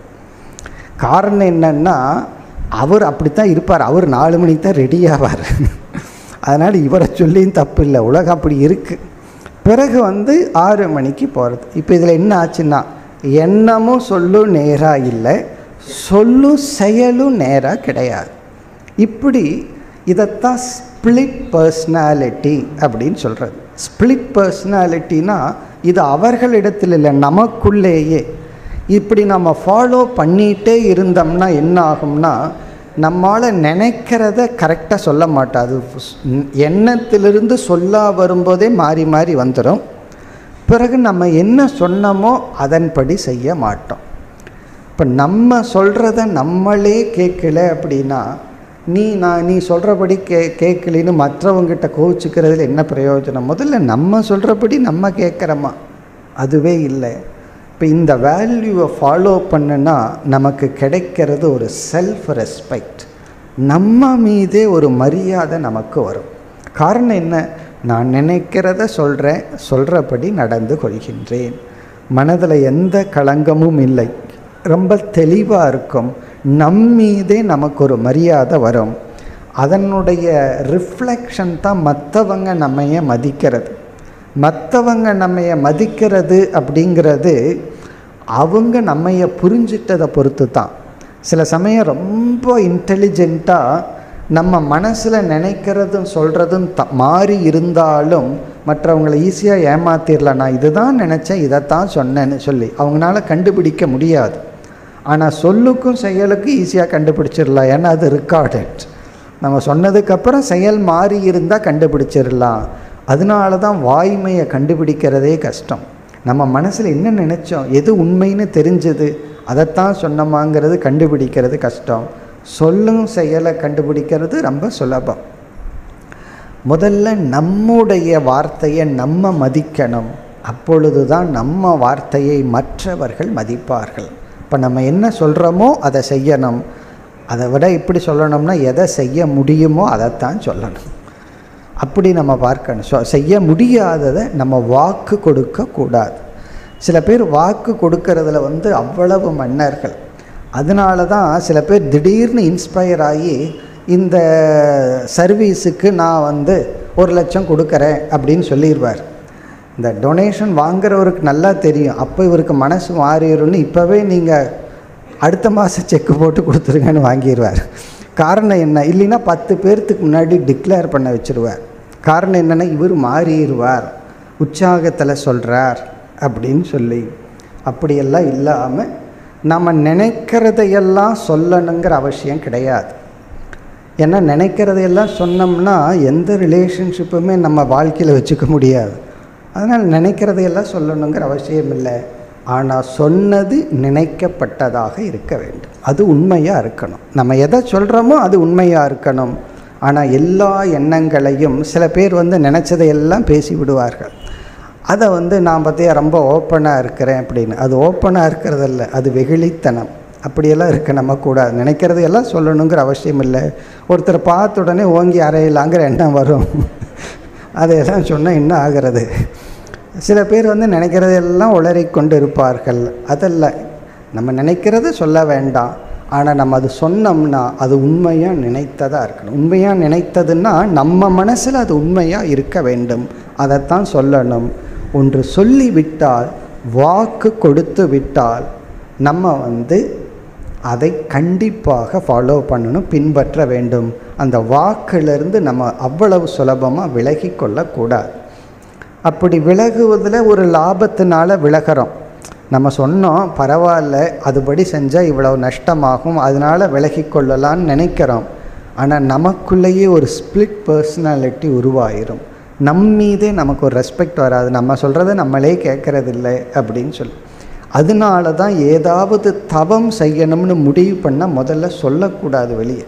S1: காரணம் என்னன்னா அவர் அப்படித்தான் இருப்பார் அவர் நாலு மணிக்கு தான் ரெடி ஆவார் அதனால் இவரை சொல்லியும் தப்பு இல்லை உலகம் அப்படி இருக்குது பிறகு வந்து ஆறு மணிக்கு போகிறது இப்போ இதில் என்ன ஆச்சுன்னா எண்ணமும் சொல்லும் நேராக இல்லை சொல்லும் செயலும் நேராக கிடையாது இப்படி இதைத்தான் ஸ்பிளிட் பர்சனாலிட்டி அப்படின்னு சொல்கிறது ஸ்பிளிட் பர்சனாலிட்டினா இது அவர்களிடத்தில் இல்லை நமக்குள்ளேயே இப்படி நம்ம ஃபாலோ பண்ணிகிட்டே இருந்தோம்னா என்ன ஆகும்னா நம்மால் நினைக்கிறத கரெக்டாக சொல்ல மாட்டோம் அது எண்ணத்திலிருந்து சொல்லா வரும்போதே மாறி மாறி வந்துடும் பிறகு நம்ம என்ன சொன்னோமோ அதன்படி செய்ய மாட்டோம் இப்போ நம்ம சொல்கிறத நம்மளே கேட்கல அப்படின்னா நீ நான் நீ சொல்கிறபடி கே கேட்கலின்னு மற்றவங்கிட்ட கோவிச்சுக்கிறதுல என்ன பிரயோஜனம் முதல்ல நம்ம சொல்கிறபடி நம்ம கேட்குறோமா அதுவே இல்லை இப்போ இந்த வேல்யூவை ஃபாலோ பண்ணுனா நமக்கு கிடைக்கிறது ஒரு செல்ஃப் ரெஸ்பெக்ட் நம்ம மீதே ஒரு மரியாதை நமக்கு வரும் காரணம் என்ன நான் நினைக்கிறத சொல்கிறேன் சொல்கிறபடி நடந்து கொள்கின்றேன் மனதில் எந்த களங்கமும் இல்லை ரொம்ப தெளிவாக இருக்கும் நம் மீதே நமக்கு ஒரு மரியாதை வரும் அதனுடைய ரிஃப்ளெக்ஷன் தான் மற்றவங்க நம்மைய மதிக்கிறது மற்றவங்க நம்மைய மதிக்கிறது அப்படிங்கிறது அவங்க நம்மைய புரிஞ்சிட்டதை பொறுத்து தான் சில சமயம் ரொம்ப இன்டெலிஜெண்ட்டாக நம்ம மனசில் நினைக்கிறதும் சொல்கிறதும் த மாறி இருந்தாலும் மற்றவங்களை ஈஸியாக ஏமாத்திடலாம் நான் இதுதான் நினச்சேன் இதைத்தான் சொன்னேன்னு சொல்லி அவங்களால கண்டுபிடிக்க முடியாது ஆனால் சொல்லுக்கும் செயலுக்கும் ஈஸியாக கண்டுபிடிச்சிடலாம் ஏன்னா அது ரெக்கார்டட் நம்ம சொன்னதுக்கப்புறம் செயல் மாறி இருந்தால் கண்டுபிடிச்சிடலாம் அதனால தான் வாய்மையை கண்டுபிடிக்கிறதே கஷ்டம் நம்ம மனசில் என்ன நினச்சோம் எது உண்மைன்னு தெரிஞ்சது அதைத்தான் சொன்னோமாங்கிறது கண்டுபிடிக்கிறது கஷ்டம் சொல்லும் செயலை கண்டுபிடிக்கிறது ரொம்ப சுலபம் முதல்ல நம்முடைய வார்த்தையை நம்ம மதிக்கணும் அப்பொழுது தான் நம்ம வார்த்தையை மற்றவர்கள் மதிப்பார்கள் இப்போ நம்ம என்ன சொல்கிறோமோ அதை செய்யணும் அதை விட இப்படி சொல்லணும்னா எதை செய்ய முடியுமோ அதைத்தான் சொல்லணும் அப்படி நம்ம பார்க்கணும் சொ செய்ய முடியாததை நம்ம வாக்கு கொடுக்கக்கூடாது சில பேர் வாக்கு கொடுக்கறதுல வந்து அவ்வளவு மன்னர்கள் அதனால தான் சில பேர் திடீர்னு இன்ஸ்பயர் ஆகி இந்த சர்வீஸுக்கு நான் வந்து ஒரு லட்சம் கொடுக்குறேன் அப்படின்னு சொல்லிடுவார் இந்த டொனேஷன் வாங்குறவருக்கு நல்லா தெரியும் அப்போ இவருக்கு மனசு மாறிடும்னு இப்போவே நீங்கள் அடுத்த மாதம் செக்கு போட்டு கொடுத்துருங்கன்னு வாங்கிடுவார் காரணம் என்ன இல்லைன்னா பத்து பேர்த்துக்கு முன்னாடி டிக்ளேர் பண்ண வச்சுருவார் காரணம் என்னென்னா இவர் மாறிடுவார் உற்சாகத்தில் சொல்கிறார் அப்படின்னு சொல்லி அப்படியெல்லாம் இல்லாமல் நம்ம நினைக்கிறதையெல்லாம் சொல்லணுங்கிற அவசியம் கிடையாது ஏன்னா நினைக்கிறதையெல்லாம் சொன்னோம்னா எந்த ரிலேஷன்ஷிப்புமே நம்ம வாழ்க்கையில் வச்சுக்க முடியாது அதனால் நினைக்கிறதையெல்லாம் சொல்லணுங்கிற அவசியம் இல்லை ஆனால் சொன்னது நினைக்கப்பட்டதாக இருக்க வேண்டும் அது உண்மையாக இருக்கணும் நம்ம எதை சொல்கிறோமோ அது உண்மையாக இருக்கணும் ஆனால் எல்லா எண்ணங்களையும் சில பேர் வந்து நினச்சதையெல்லாம் பேசி விடுவார்கள் அதை வந்து நான் பார்த்தியா ரொம்ப ஓப்பனாக இருக்கிறேன் அப்படின்னு அது ஓப்பனாக இருக்கிறதில்ல அது வெகுளித்தனம் அப்படியெல்லாம் இருக்க நம்ம கூடாது நினைக்கிறது எல்லாம் சொல்லணுங்கிற அவசியம் இல்லை ஒருத்தரை பார்த்த உடனே ஓங்கி அறையலாங்கிற எண்ணம் வரும் அதையெல்லாம் சொன்னால் என்ன ஆகிறது சில பேர் வந்து நினைக்கிறதெல்லாம் உளறி கொண்டு இருப்பார்கள் அதல்ல நம்ம நினைக்கிறத சொல்ல வேண்டாம் ஆனால் நம்ம அது சொன்னோம்னா அது உண்மையாக நினைத்ததாக இருக்கணும் உண்மையாக நினைத்ததுன்னா நம்ம மனசில் அது உண்மையாக இருக்க வேண்டும் அதைத்தான் சொல்லணும் ஒன்று சொல்லி விட்டால் வாக்கு கொடுத்து விட்டால் நம்ம வந்து அதை கண்டிப்பாக ஃபாலோ பண்ணணும் பின்பற்ற வேண்டும் அந்த வாக்கிலிருந்து நம்ம அவ்வளவு சுலபமாக விலகி கொள்ளக்கூடாது அப்படி விலகுவதில் ஒரு லாபத்தினால விலகிறோம் நம்ம சொன்னோம் பரவாயில்ல அதுபடி செஞ்சால் இவ்வளவு நஷ்டமாகும் அதனால் விலகி கொள்ளலான்னு நினைக்கிறோம் ஆனால் நமக்குள்ளேயே ஒரு ஸ்பிளிட் பர்சனாலிட்டி உருவாயிரும் நம் மீதே நமக்கு ஒரு ரெஸ்பெக்ட் வராது நம்ம சொல்கிறத நம்மளே கேட்கறதில்ல அப்படின்னு சொல்லி அதனால தான் ஏதாவது தவம் செய்யணும்னு முடிவு பண்ணால் முதல்ல சொல்லக்கூடாது வெளியே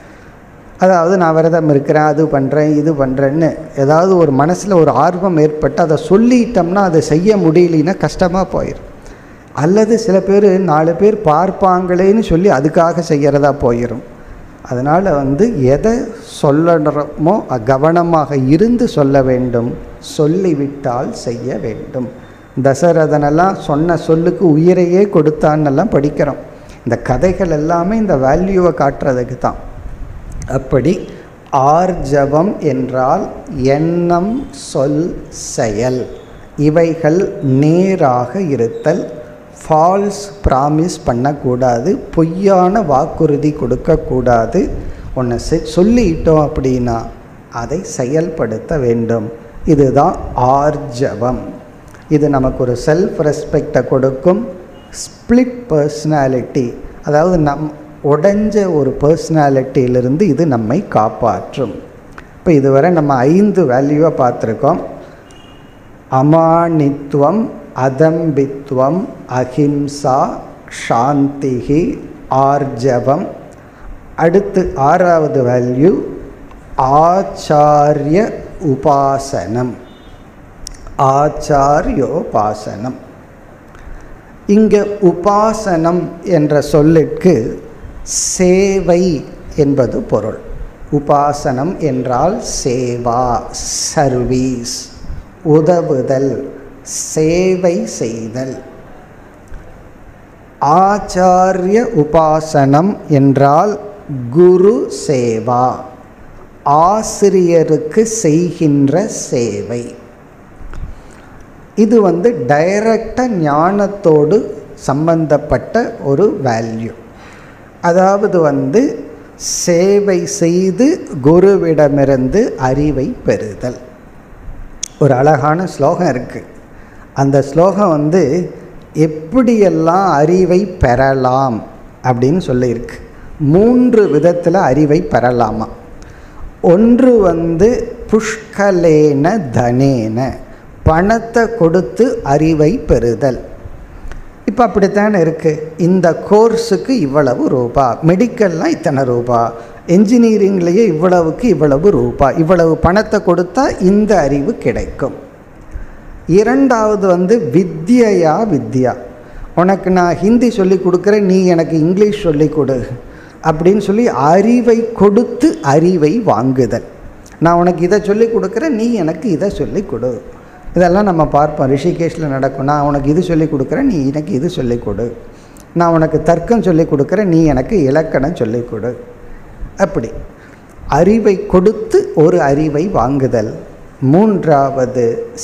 S1: அதாவது நான் விரதம் இருக்கிறேன் அது பண்ணுறேன் இது பண்ணுறேன்னு ஏதாவது ஒரு மனசில் ஒரு ஆர்வம் ஏற்பட்டு அதை சொல்லிட்டோம்னா அதை செய்ய முடியலன்னா கஷ்டமாக போயிடும் அல்லது சில பேர் நாலு பேர் பார்ப்பாங்களேன்னு சொல்லி அதுக்காக செய்கிறதா போயிடும் அதனால் வந்து எதை சொல்லணுமோ கவனமாக இருந்து சொல்ல வேண்டும் சொல்லிவிட்டால் செய்ய வேண்டும் தசரதனெல்லாம் சொன்ன சொல்லுக்கு உயிரையே கொடுத்தான்னெல்லாம் படிக்கிறோம் இந்த கதைகள் எல்லாமே இந்த வேல்யூவை காட்டுறதுக்கு தான் அப்படி ஆர்ஜவம் என்றால் எண்ணம் சொல் செயல் இவைகள் நேராக இருத்தல் ஃபால்ஸ் ப்ராமிஸ் பண்ணக்கூடாது பொய்யான வாக்குறுதி கொடுக்கக்கூடாது ஒன்று செ சொல்லிட்டோம் அப்படின்னா அதை செயல்படுத்த வேண்டும் இதுதான் ஆர்ஜவம் இது நமக்கு ஒரு செல்ஃப் ரெஸ்பெக்டை கொடுக்கும் ஸ்பிளிட் பர்சனாலிட்டி அதாவது நம் உடைஞ்ச ஒரு பர்சனாலிட்டியிலிருந்து இது நம்மை காப்பாற்றும் இப்போ இதுவரை நம்ம ஐந்து வேல்யூவை பார்த்துருக்கோம் அமானித்துவம் அதம்பித்துவம் அஹிம்சா சாந்திகி ஆர்ஜவம் அடுத்து ஆறாவது வேல்யூ ஆச்சாரிய உபாசனம் ஆச்சாரியோபாசனம் இங்கே உபாசனம் என்ற சொல்லிற்கு சேவை என்பது பொருள் உபாசனம் என்றால் சேவா சர்வீஸ் உதவுதல் சேவை செய்தல் ஆச்சாரிய உபாசனம் என்றால் குரு சேவா ஆசிரியருக்கு செய்கின்ற சேவை இது வந்து டைரக்டாக ஞானத்தோடு சம்பந்தப்பட்ட ஒரு வேல்யூ அதாவது வந்து சேவை செய்து குருவிடமிருந்து அறிவை பெறுதல் ஒரு அழகான ஸ்லோகம் இருக்குது அந்த ஸ்லோகம் வந்து எப்படியெல்லாம் அறிவை பெறலாம் அப்படின்னு சொல்லியிருக்கு மூன்று விதத்தில் அறிவை பெறலாமா ஒன்று வந்து புஷ்கலேன தனேன பணத்தை கொடுத்து அறிவை பெறுதல் இப்போ அப்படித்தானே இருக்குது இந்த கோர்ஸுக்கு இவ்வளவு ரூபா மெடிக்கல்லாம் இத்தனை ரூபா என்ஜினியரிங்லேயே இவ்வளவுக்கு இவ்வளவு ரூபா இவ்வளவு பணத்தை கொடுத்தா இந்த அறிவு கிடைக்கும் இரண்டாவது வந்து வித்யா வித்யா உனக்கு நான் ஹிந்தி சொல்லி கொடுக்குறேன் நீ எனக்கு இங்கிலீஷ் சொல்லி கொடு அப்படின்னு சொல்லி அறிவை கொடுத்து அறிவை வாங்குதல் நான் உனக்கு இதை சொல்லி கொடுக்குறேன் நீ எனக்கு இதை சொல்லி கொடு இதெல்லாம் நம்ம பார்ப்போம் ரிஷிகேஷில் நடக்கும் நான் உனக்கு இது சொல்லி கொடுக்குறேன் நீ எனக்கு இது சொல்லி கொடு நான் உனக்கு தர்க்கம் சொல்லி கொடுக்குறேன் நீ எனக்கு இலக்கணம் சொல்லி கொடு அப்படி அறிவை கொடுத்து ஒரு அறிவை வாங்குதல் மூன்றாவது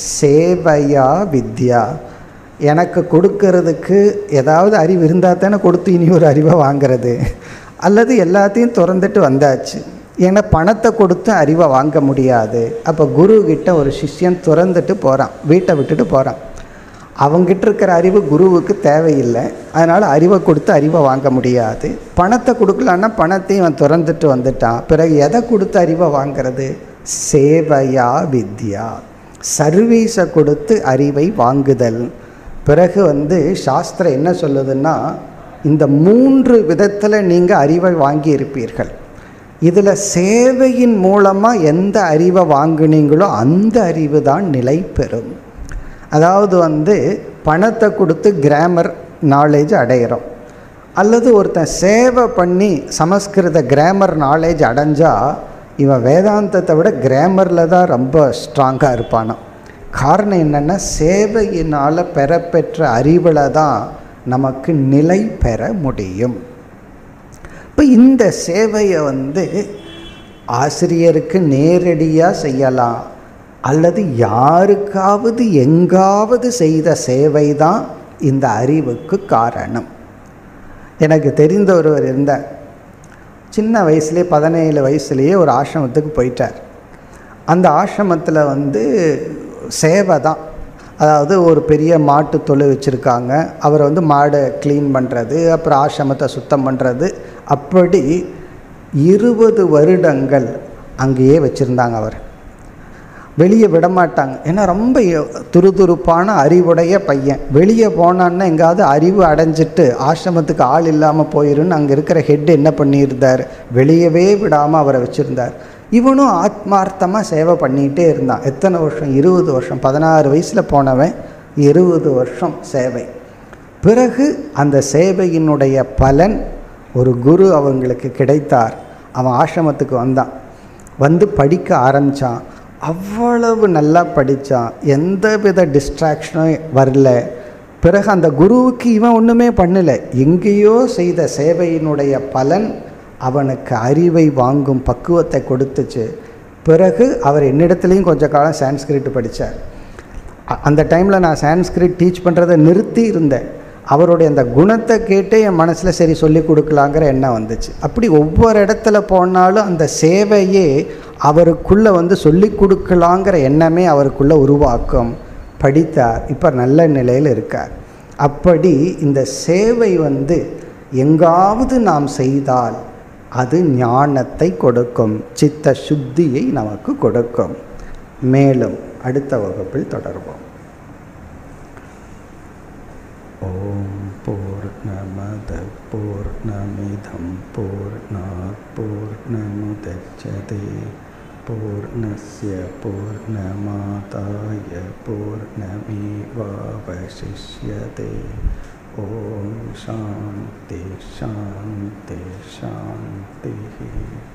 S1: சேவையா வித்யா எனக்கு கொடுக்கறதுக்கு ஏதாவது அறிவு இருந்தால் தானே கொடுத்து இனி ஒரு அறிவை வாங்கிறது அல்லது எல்லாத்தையும் திறந்துட்டு வந்தாச்சு ஏன்னா பணத்தை கொடுத்து அறிவை வாங்க முடியாது அப்போ குரு கிட்ட ஒரு சிஷ்யன் திறந்துட்டு போகிறான் வீட்டை விட்டுட்டு போகிறான் அவங்கிட்ட இருக்கிற அறிவு குருவுக்கு தேவையில்லை அதனால் அறிவை கொடுத்து அறிவை வாங்க முடியாது பணத்தை கொடுக்கலான்னா பணத்தையும் அவன் திறந்துட்டு வந்துட்டான் பிறகு எதை கொடுத்து அறிவை வாங்கிறது சேவையா வித்யா சர்வீஸை கொடுத்து அறிவை வாங்குதல் பிறகு வந்து சாஸ்திரம் என்ன சொல்லுதுன்னா இந்த மூன்று விதத்தில் நீங்கள் அறிவை வாங்கி இருப்பீர்கள் இதில் சேவையின் மூலமாக எந்த அறிவை வாங்குனீங்களோ அந்த அறிவு தான் நிலை பெறும் அதாவது வந்து பணத்தை கொடுத்து கிராமர் நாலேஜ் அடையிறோம் அல்லது ஒருத்தன் சேவை பண்ணி சமஸ்கிருத கிராமர் நாலேஜ் அடைஞ்சால் இவன் வேதாந்தத்தை விட கிராமரில் தான் ரொம்ப ஸ்ட்ராங்காக இருப்பானான் காரணம் என்னென்னா சேவையினால் பெறப்பெற்ற அறிவில் தான் நமக்கு நிலை பெற முடியும் இப்போ இந்த சேவையை வந்து ஆசிரியருக்கு நேரடியாக செய்யலாம் அல்லது யாருக்காவது எங்காவது செய்த சேவை தான் இந்த அறிவுக்கு காரணம் எனக்கு தெரிந்த ஒருவர் இருந்தார் சின்ன வயசுலேயே பதினேழு வயசுலேயே ஒரு ஆசிரமத்துக்கு போயிட்டார் அந்த ஆசிரமத்தில் வந்து சேவை தான் அதாவது ஒரு பெரிய மாட்டு தொழு வச்சுருக்காங்க அவரை வந்து மாடை க்ளீன் பண்ணுறது அப்புறம் ஆசிரமத்தை சுத்தம் பண்ணுறது அப்படி இருபது வருடங்கள் அங்கேயே வச்சுருந்தாங்க அவர் வெளியே விட மாட்டாங்க ஏன்னா ரொம்ப துருதுருப்பான அறிவுடைய பையன் வெளியே போனான்னா எங்காவது அறிவு அடைஞ்சிட்டு ஆசிரமத்துக்கு ஆள் இல்லாமல் போயிருன்னு அங்கே இருக்கிற ஹெட் என்ன பண்ணியிருந்தார் வெளியவே விடாமல் அவரை வச்சுருந்தார் இவனும் ஆத்மார்த்தமாக சேவை பண்ணிகிட்டே இருந்தான் எத்தனை வருஷம் இருபது வருஷம் பதினாறு வயசில் போனவன் இருபது வருஷம் சேவை பிறகு அந்த சேவையினுடைய பலன் ஒரு குரு அவங்களுக்கு கிடைத்தார் அவன் ஆசிரமத்துக்கு வந்தான் வந்து படிக்க ஆரம்பித்தான் அவ்வளவு நல்லா படித்தான் எந்த வித டிஸ்ட்ராக்ஷனும் வரல பிறகு அந்த குருவுக்கு இவன் ஒன்றுமே பண்ணலை எங்கேயோ செய்த சேவையினுடைய பலன் அவனுக்கு அறிவை வாங்கும் பக்குவத்தை கொடுத்துச்சு பிறகு அவர் என்னிடத்துலையும் கொஞ்ச காலம் சான்ஸ்கிரிட் படித்தார் அந்த டைமில் நான் சான்ஸ்கிரிட் டீச் பண்ணுறதை நிறுத்தி இருந்தேன் அவருடைய அந்த குணத்தை கேட்டே என் மனசில் சரி சொல்லி கொடுக்கலாங்கிற எண்ணம் வந்துச்சு அப்படி ஒவ்வொரு இடத்துல போனாலும் அந்த சேவையே அவருக்குள்ளே வந்து சொல்லி கொடுக்கலாங்கிற எண்ணமே அவருக்குள்ளே உருவாக்கும் படித்தார் இப்போ நல்ல நிலையில் இருக்கார் அப்படி இந்த சேவை வந்து எங்காவது நாம் செய்தால் அது ஞானத்தை கொடுக்கும் சித்த சுத்தியை நமக்கு கொடுக்கும் மேலும் அடுத்த வகுப்பில் தொடர்வோம் ஓம் பூர்ணமத பூர்ணமிதம் பூர்ணாத் பூர்ணமுதச்சதே பூர்ணஸ்ய பூர்ணமாதாய பூர்ணமேவாவசிஷ்யதே ஓம் சாந்தி சாந்தி சாந்தி